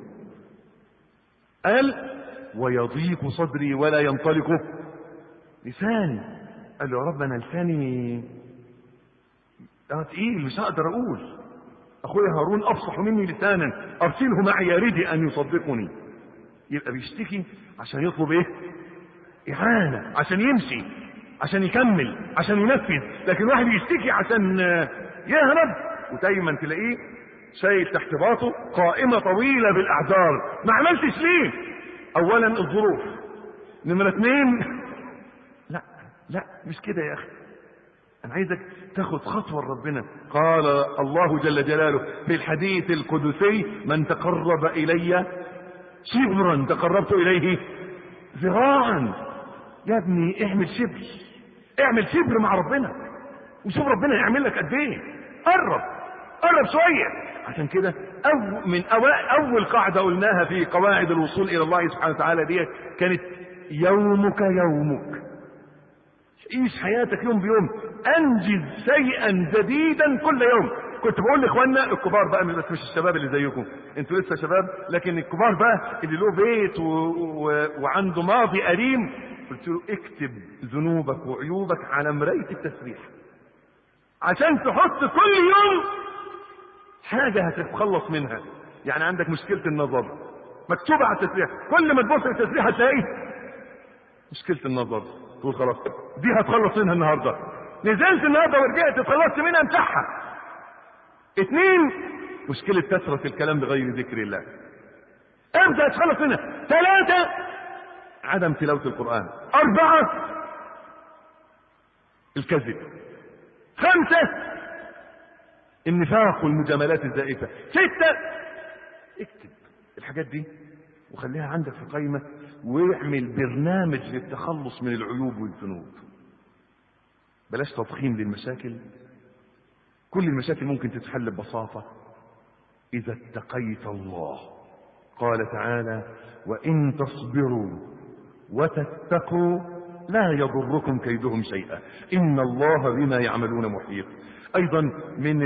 قال ويضيق صدري ولا ينطلق لساني قال له يا رب انا لساني اه تقيل مش هقدر اقول اخويا هارون افصح مني لسانا ارسله معي يريد ان يصدقني يبقى بيشتكي عشان يطلب ايه اعانه عشان يمشي عشان يكمل عشان ينفذ لكن واحد يشتكي عشان آه، يهرب ودايما تلاقيه شايل تحت باطه قائمه طويله بالاعذار ما عملتش ليه اولا الظروف نمره اثنين لا لا مش كده يا اخي انا عايزك تاخد خطوه لربنا قال الله جل جلاله في الحديث القدسي من تقرب الي شبرا تقربت اليه ذراعا يا ابني اعمل شبر اعمل شبر مع ربنا وشوف ربنا يعمل لك قد ايه قرب قرب شويه عشان كده أو من أوائل اول قاعده قلناها في قواعد الوصول الى الله سبحانه وتعالى دي كانت يومك يومك عيش حياتك يوم بيوم انجز شيئا جديدا كل يوم كنت بقول لاخواننا الكبار بقى بس مش الشباب اللي زيكم انتوا لسه شباب لكن الكبار بقى اللي له بيت و... و... وعنده ماضي قديم قلت له اكتب ذنوبك وعيوبك على مرايه التسبيح عشان تحط كل يوم حاجه هتتخلص منها يعني عندك مشكله النظر مكتوبه على التسبيح كل ما تبص التسبيح هتلاقي مشكله النظر تقول خلاص دي هتخلص منها النهارده نزلت النهارده ورجعت اتخلصت منها امسحها اثنين مشكلة كثرة الكلام بغير ذكر الله امتى اتخلص منها ثلاثة عدم تلاوة القرآن أربعة الكذب خمسة النفاق والمجاملات الزائفة ستة اكتب الحاجات دي وخليها عندك في قائمة واعمل برنامج للتخلص من العيوب والذنوب بلاش تضخيم للمشاكل كل المشاكل ممكن تتحل ببساطة إذا اتقيت الله قال تعالى وإن تصبروا وتتقوا لا يضركم كيدهم شيئا إن الله بما يعملون محيط أيضا من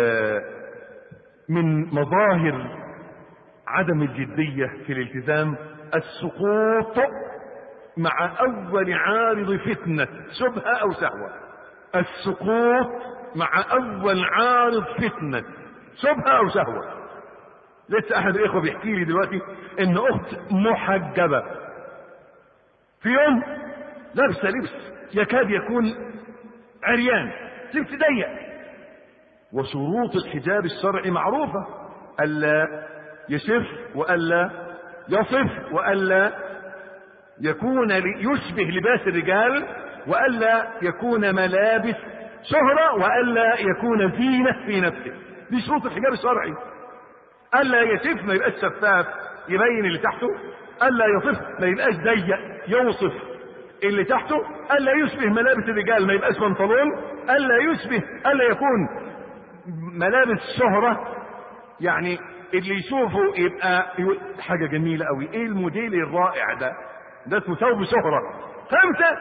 من مظاهر عدم الجدية في الالتزام السقوط مع أول عارض فتنة شبهة أو سهوة السقوط مع أول عارض فتنة شبهة أو سهوة لسه أحد الإخوة بيحكي لي دلوقتي إن أخت محجبة في يوم لابسة لبس يكاد يكون عريان لبس ضيق وشروط الحجاب الشرعي معروفة ألا يشف وألا يصف وألا يكون يشبه لباس الرجال وألا يكون ملابس شهرة وألا يكون زينة في نفسه دي شروط الحجاب الشرعي الا يشف ما يبقاش شفاف يبين اللي تحته الا يصف ما يبقاش ضيق يوصف اللي تحته الا يشبه ملابس الرجال ما يبقاش بنطلون الا يشبه الا يكون ملابس شهرة يعني اللي يشوفه يبقى يقول حاجة جميلة قوي ايه الموديل الرائع ده ده اسمه ثوب شهرة خمسة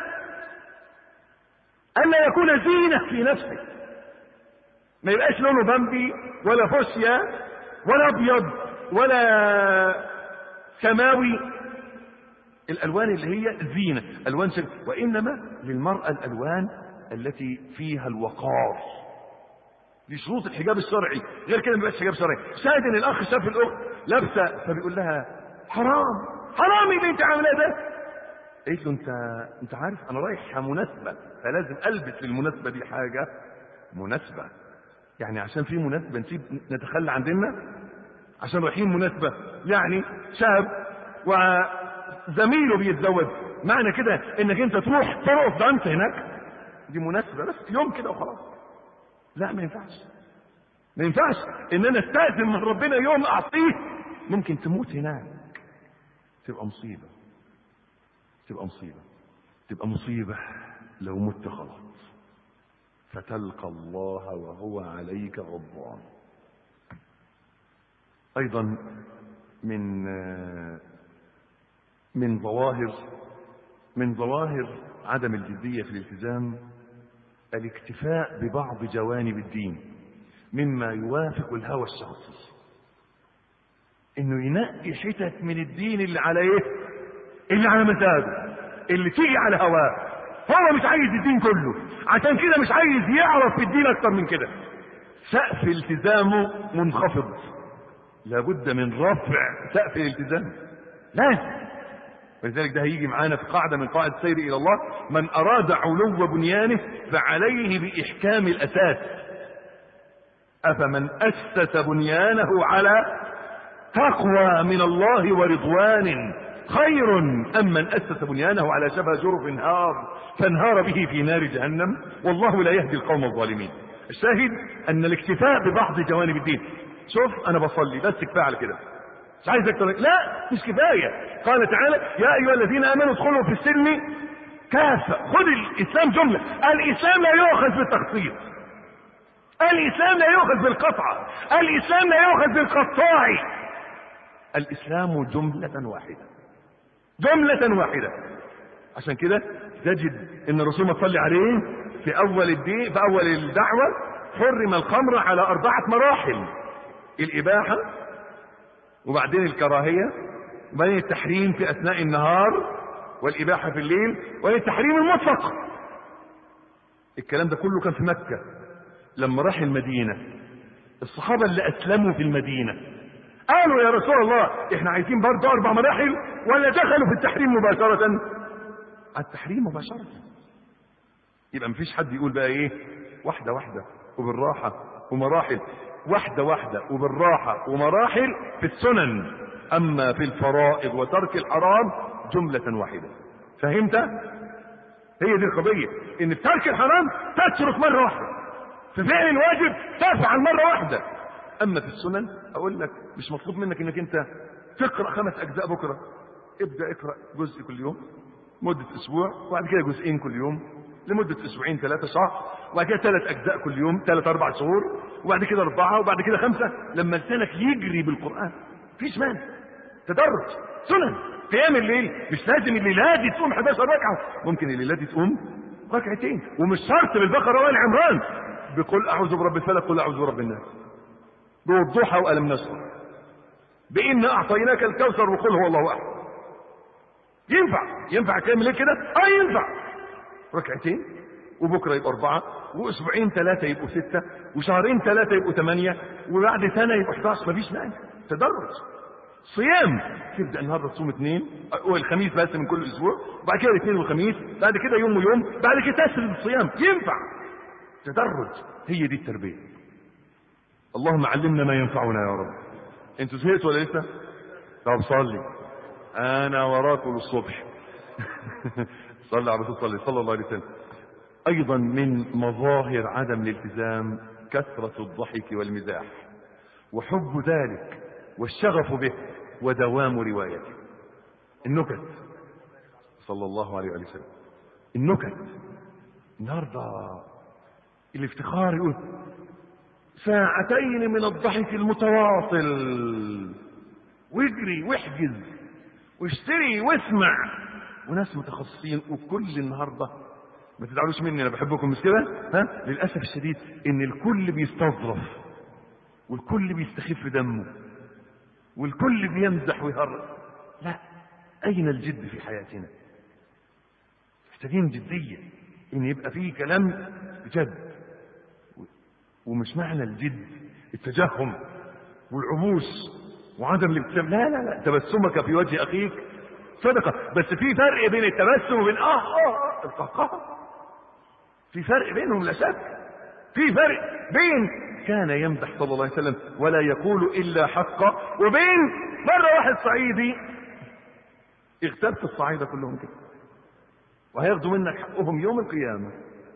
الا يكون زينة في نفسه ما يبقاش لونه بامبي ولا فوشيا ولا ابيض ولا سماوي الالوان اللي هي زينة الوان شر... وانما للمرأة الالوان التي فيها الوقار دي شروط الحجاب الشرعي غير كده ما يبقاش حجاب شرعي شاهد ان الاخ شاف الاخت لابسه فبيقول لها حرام حرام اللي انت عاملاه ده قالت له انت انت عارف انا رايح مناسبه فلازم البس للمناسبه دي حاجه مناسبه يعني عشان في مناسبه نسيب نتخلى عن ديننا عشان رايحين مناسبه يعني شاب وزميله بيتزوج معنى كده انك انت تروح ترقص دانس هناك دي مناسبه بس يوم كده وخلاص لا ما ينفعش ما ينفعش ان انا استاذن من ربنا يوم اعطيه ممكن تموت هناك تبقى مصيبه تبقى مصيبه تبقى مصيبه لو مت غلط فتلقى الله وهو عليك غضبان ايضا من من ظواهر من ظواهر عدم الجديه في الالتزام الاكتفاء ببعض جوانب الدين مما يوافق الهوى الشخصي انه ينقي حتت من الدين اللي على ايه اللي على مزاجه اللي تيجي على هواه هو مش عايز الدين كله عشان كده مش عايز يعرف في الدين اكتر من كده سقف التزامه منخفض لابد من رفع سقف الالتزام لازم ولذلك ده هيجي معانا في قاعدة من قواعد السير إلى الله من أراد علو بنيانه فعليه بإحكام الأساس أفمن أسس بنيانه على تقوى من الله ورضوان خير أم من أسس بنيانه على شبه جرف هار فانهار به في نار جهنم والله لا يهدي القوم الظالمين الشاهد أن الاكتفاء ببعض جوانب الدين شوف أنا بصلي بس كفاية على كده مش عايز اكتر لا مش كفايه قال تعالى يا ايها الذين امنوا ادخلوا في السلم كافه خذ الاسلام جمله الاسلام لا يؤخذ بالتخصيص الاسلام لا يؤخذ بالقطعه الاسلام لا يؤخذ بالقطاع الاسلام جمله واحده جمله واحده عشان كده تجد ان الرسول ما صلي عليه في اول الدين في اول الدعوه حرم الخمر على اربعه مراحل الاباحه وبعدين الكراهية وبعدين التحريم في أثناء النهار والإباحة في الليل وبعدين التحريم المطلق الكلام ده كله كان في مكة لما راح المدينة الصحابة اللي أسلموا في المدينة قالوا يا رسول الله احنا عايزين برضه أربع مراحل ولا دخلوا في التحريم مباشرة التحريم مباشرة يبقى مفيش حد يقول بقى ايه واحدة واحدة وبالراحة ومراحل واحدة واحدة وبالراحة ومراحل في السنن أما في الفرائض وترك الحرام جملة واحدة فهمت؟ هي دي القضية إن في ترك الحرام تترك مرة واحدة في فعل الواجب تفعل مرة واحدة أما في السنن أقول لك مش مطلوب منك إنك أنت تقرأ خمس أجزاء بكرة ابدأ اقرأ جزء كل يوم مدة أسبوع وبعد كده جزئين كل يوم لمدة أسبوعين ثلاثة شهر وبعد كده ثلاث أجزاء كل يوم ثلاث أربع شهور وبعد كده أربعة وبعد كده خمسة لما لسانك يجري بالقرآن فيش مانع تدرج سنن قيام الليل مش لازم الليلة دي تقوم 11 ركعة ممكن الليلة دي تقوم ركعتين ومش شرط بالبقرة ولا عمران بقول أعوذ برب الفلق قل أعوذ برب الناس بالضحى وألم نشرح بإن أعطيناك الكوثر وقل هو الله أحد ينفع ينفع كامل ليه كده؟ اه ينفع ركعتين وبكره يبقوا أربعة وأسبوعين ثلاثة يبقوا ستة وشهرين ثلاثة يبقوا ثمانية وبعد سنة يبقوا 11 مفيش مانع تدرج صيام تبدأ النهاردة تصوم اثنين والخميس بس من كل أسبوع وبعد كده الاثنين والخميس بعد كده يوم ويوم بعد كده تسرد الصيام ينفع تدرج هي دي التربية اللهم علمنا ما ينفعنا يا رب انتوا زهقتوا ولا لسه؟ طب صلي انا وراكم الصبح صلى على الرسول صلى صلى الله عليه وسلم ايضا من مظاهر عدم الالتزام كثرة الضحك والمزاح وحب ذلك والشغف به ودوام روايته النكت صلى الله عليه وآله وسلم النكت النهارده الافتخار يقول ساعتين من الضحك المتواصل واجري واحجز واشتري واسمع وناس متخصصين وكل النهارده ما تزعلوش مني انا بحبكم مش كده ها للاسف الشديد ان الكل بيستظرف والكل بيستخف دمه والكل بيمزح ويهرج لا اين الجد في حياتنا محتاجين جديه ان يبقى فيه كلام جد ومش معنى الجد التجهم والعبوس وعدم الابتسام لا لا لا تبسمك في وجه اخيك صدقه بس في فرق بين التبسم وبين اه اه القهقه في فرق بينهم لا شك في فرق بين كان يمدح صلى الله عليه وسلم ولا يقول الا حقا وبين مره واحد صعيدي اغتبت الصعايده كلهم كده وهياخدوا منك حقهم يوم القيامه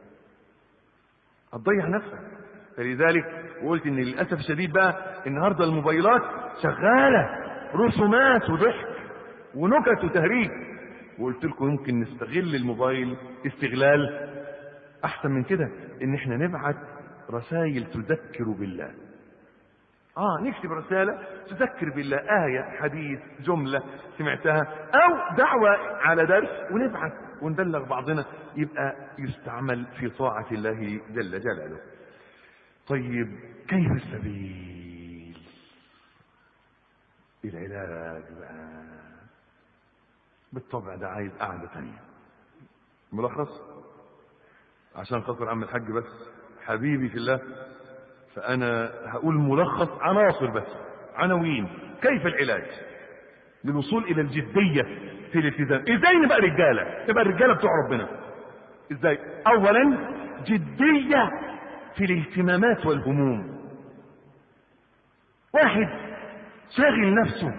هتضيع نفسك فلذلك وقلت ان للاسف الشديد بقى النهارده الموبايلات شغاله رسومات وضحك ونكت وتهريج وقلت لكم يمكن نستغل الموبايل استغلال احسن من كده ان احنا نبعت رسائل تذكر بالله اه نكتب رسالة تذكر بالله آية حديث جملة سمعتها او دعوة على درس ونبعث ونبلغ بعضنا يبقى يستعمل في طاعة الله جل جلاله طيب كيف السبيل العلاج بقى بالطبع ده عايز قعدة تانية ملخص عشان خاطر عم الحاج بس حبيبي في الله فأنا هقول ملخص عناصر بس عناوين كيف العلاج للوصول إلى الجدية في الالتزام إزاي نبقى رجالة نبقى الرجالة بتوع ربنا إزاي أولا جدية في الاهتمامات والهموم واحد شاغل نفسه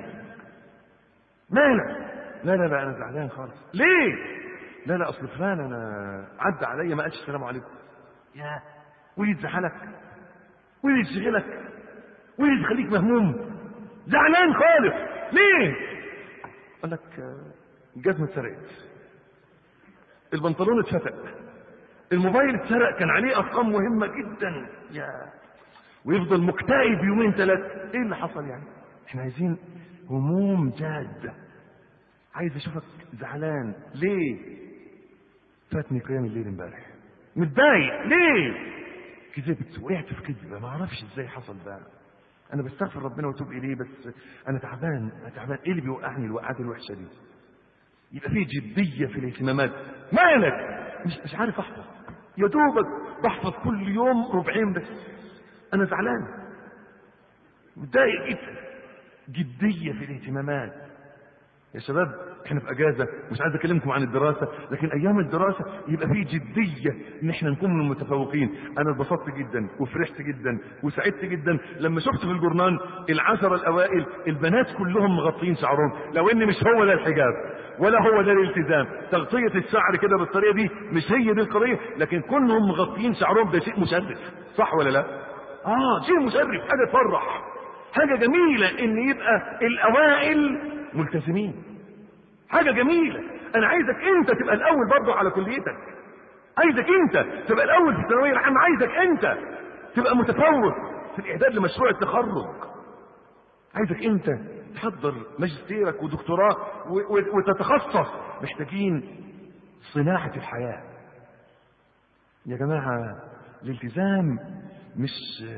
مالك لا لا لا انا زعلان خالص ليه لا لا اصل فلان انا عدى عليا ما قالش السلام عليكم يا ولي تزعلك ولي تشغلك ولي تخليك مهموم زعلان خالص ليه قال لك الجزمه اتسرقت البنطلون اتفتق الموبايل اتسرق كان عليه ارقام مهمه جدا يا ويفضل مكتئب يومين ثلاثه ايه اللي حصل يعني احنا عايزين هموم جاده عايز اشوفك زعلان ليه فاتني قيام الليل امبارح متضايق ليه كذبت وقعت في كذبه ما اعرفش ازاي حصل ده انا بستغفر ربنا واتوب اليه بس انا تعبان انا تعبان ايه اللي بيوقعني الوقعات الوحشه دي يبقى في جديه في الاهتمامات مالك مش مش عارف احفظ يا دوبك بحفظ كل يوم ربعين بس انا زعلان متضايق جدا جديه في الاهتمامات يا شباب احنا في اجازه مش عايز اكلمكم عن الدراسه لكن ايام الدراسه يبقى في جديه ان احنا نكون من المتفوقين انا اتبسطت جدا وفرحت جدا وسعدت جدا لما شفت في الجورنال العشره الاوائل البنات كلهم مغطين شعرهم لو ان مش هو ده الحجاب ولا هو ده الالتزام تغطيه الشعر كده بالطريقه دي مش هي دي القضيه لكن كلهم مغطين شعرهم ده شيء مشرف صح ولا لا اه شيء مشرف حاجه تفرح حاجه جميله ان يبقى الاوائل ملتزمين حاجة جميلة أنا عايزك أنت تبقى الأول برضه على كليتك عايزك أنت تبقى الأول في الثانوية العامة عايزك أنت تبقى متفوق في الإعداد لمشروع التخرج عايزك أنت تحضر ماجستيرك ودكتوراه وتتخصص محتاجين صناعة الحياة يا جماعة الالتزام مش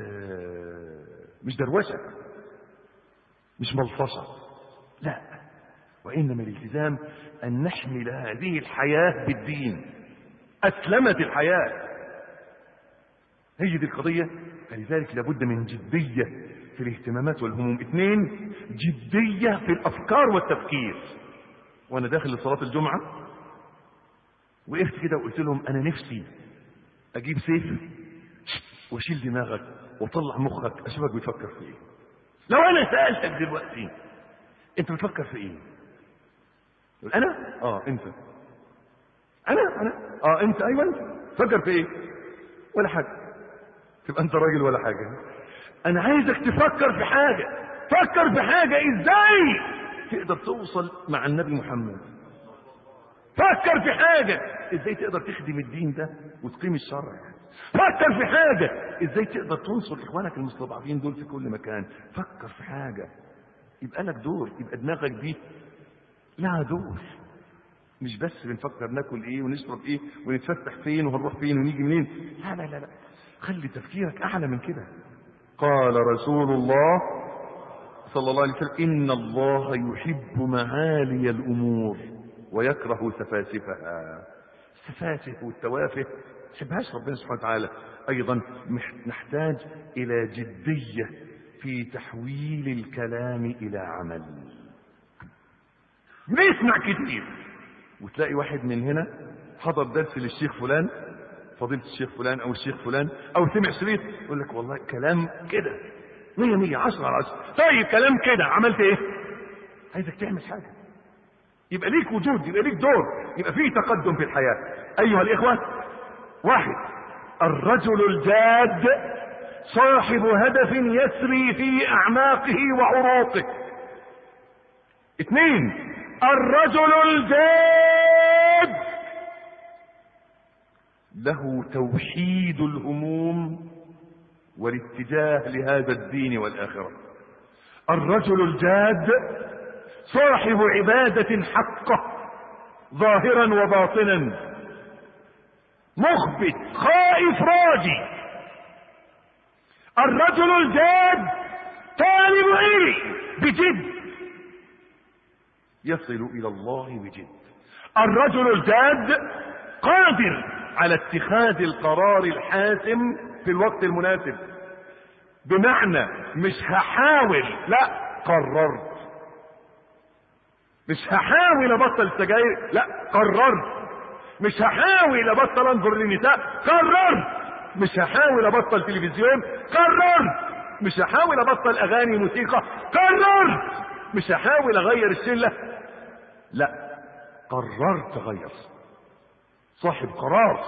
مش دروشة مش ملفصة لا وإنما الالتزام أن نحمل هذه الحياة بالدين أسلمت الحياة هي دي القضية فلذلك لابد من جدية في الاهتمامات والهموم اثنين جدية في الأفكار والتفكير وأنا داخل لصلاة الجمعة وقفت كده وقلت لهم أنا نفسي أجيب سيف وأشيل دماغك وأطلع مخك أشوفك بتفكر في إيه لو أنا سألتك دلوقتي أنت بتفكر في إيه انا اه انت انا انا اه انت ايوه انت فكر في ايه ولا حاجه تبقى انت راجل ولا حاجه انا عايزك تفكر في حاجة فكر في حاجة ازاي تقدر توصل مع النبي محمد فكر في حاجة ازاي تقدر تخدم الدين ده وتقيم الشرع فكر في حاجة ازاي تقدر تنصر اخوانك المستضعفين دول في كل مكان فكر في حاجة يبقى لك دور يبقى دماغك دي لها دور مش بس بنفكر ناكل ايه ونشرب ايه ونتفتح فين وهنروح فين ونيجي منين لا لا لا لا خلي تفكيرك اعلى من كده قال رسول الله صلى الله عليه وسلم ان الله يحب معالي الامور ويكره سفاسفها السفاسف والتوافه سبهاش ربنا سبحانه وتعالى ايضا نحتاج الى جديه في تحويل الكلام الى عمل بنسمع كتير وتلاقي واحد من هنا حضر درس للشيخ فلان فضيلة الشيخ فلان او الشيخ فلان او سمع شريط يقول لك والله كلام كده مية مية عشرة على عشرة طيب كلام كده عملت ايه عايزك تعمل حاجة يبقى ليك وجود يبقى ليك دور يبقى فيه تقدم في الحياة ايها الاخوة واحد الرجل الجاد صاحب هدف يسري في اعماقه وعروقه اثنين الرجل الجاد له توحيد الهموم والاتجاه لهذا الدين والاخره الرجل الجاد صاحب عباده حقه ظاهرا وباطنا مخبت خائف راجي الرجل الجاد طالب علم بجد يصل الى الله بجد الرجل الجاد قادر على اتخاذ القرار الحاسم في الوقت المناسب بمعنى مش هحاول لا قررت مش هحاول ابطل سجاير لا قررت مش هحاول ابطل انظر للنساء قررت مش هحاول ابطل تلفزيون قررت مش هحاول ابطل اغاني موسيقى قررت مش هحاول اغير الشله لا قررت اغير صاحب قرار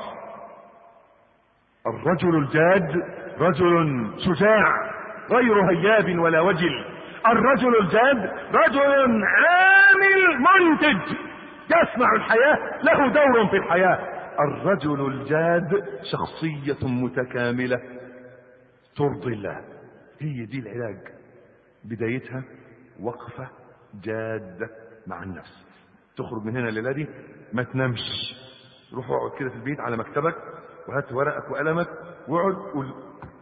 الرجل الجاد رجل شجاع غير هياب ولا وجل الرجل الجاد رجل عامل منتج يصنع الحياة له دور في الحياة الرجل الجاد شخصية متكاملة ترضي الله هي دي العلاج بدايتها وقفة جادة مع النفس تخرج من هنا الليلة دي ما تنامش روح اقعد كده في البيت على مكتبك وهات ورقك وقلمك واقعد قول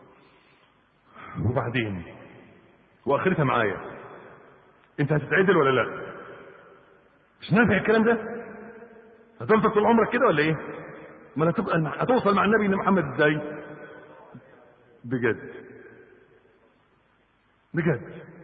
وبعدين واخرتها معايا انت هتتعدل ولا لا مش نافع الكلام ده هتفضل طول عمرك كده ولا ايه ما هتبقى هتوصل مع النبي محمد ازاي بجد بجد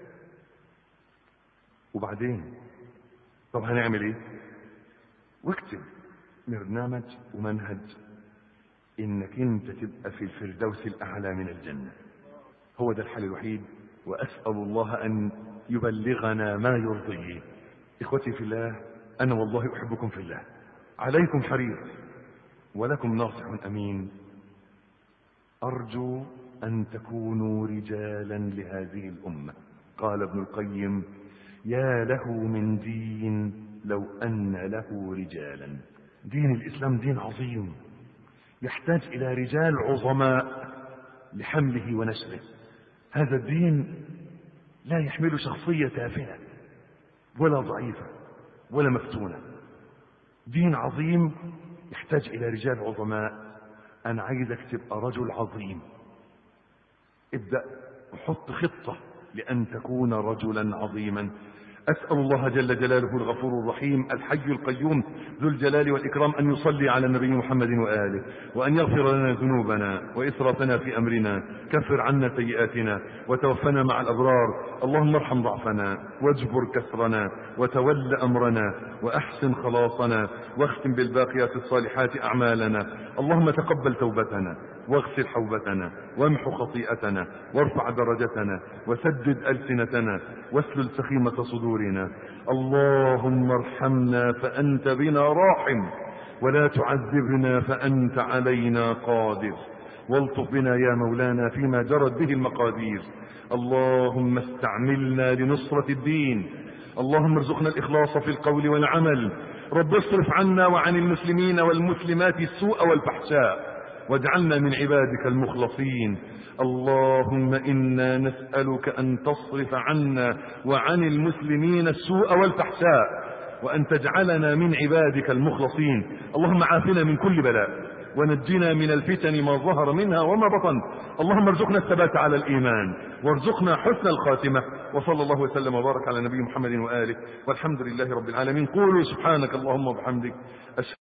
وبعدين طب هنعمل ايه واكتب برنامج ومنهج انك انت تبقى في الفردوس الاعلى من الجنه هو ده الحل الوحيد واسال الله ان يبلغنا ما يرضيه اخوتي في الله انا والله احبكم في الله عليكم حريص ولكم ناصح امين ارجو ان تكونوا رجالا لهذه الامه قال ابن القيم يا له من دين لو ان له رجالا دين الاسلام دين عظيم يحتاج الى رجال عظماء لحمله ونشره هذا الدين لا يحمل شخصيه تافهه ولا ضعيفه ولا مفتونه دين عظيم يحتاج الى رجال عظماء انا عايزك تبقى رجل عظيم ابدا وحط خطه لان تكون رجلا عظيما أسأل الله جل جلاله الغفور الرحيم الحي القيوم ذو الجلال والإكرام أن يصلي على النبي محمد وآله وأن يغفر لنا ذنوبنا وإسرافنا في أمرنا كفر عنا سيئاتنا وتوفنا مع الأبرار اللهم ارحم ضعفنا واجبر كسرنا وتول أمرنا وأحسن خلاصنا واختم بالباقيات الصالحات أعمالنا اللهم تقبل توبتنا واغسل حوبتنا وامح خطيئتنا وارفع درجتنا وسدد ألسنتنا واسلل سخيمة صدورنا اللهم ارحمنا فأنت بنا راحم ولا تعذبنا فأنت علينا قادر والطف بنا يا مولانا فيما جرت به المقادير اللهم استعملنا لنصرة الدين اللهم ارزقنا الإخلاص في القول والعمل رب اصرف عنا وعن المسلمين والمسلمات السوء والفحشاء واجعلنا من عبادك المخلصين اللهم إنا نسألك أن تصرف عنا وعن المسلمين السوء والفحشاء وأن تجعلنا من عبادك المخلصين اللهم عافنا من كل بلاء ونجنا من الفتن ما ظهر منها وما بطن اللهم ارزقنا الثبات على الإيمان وارزقنا حسن الخاتمة وصلى الله وسلم وبارك على نبي محمد وآله والحمد لله رب العالمين قولوا سبحانك اللهم وبحمدك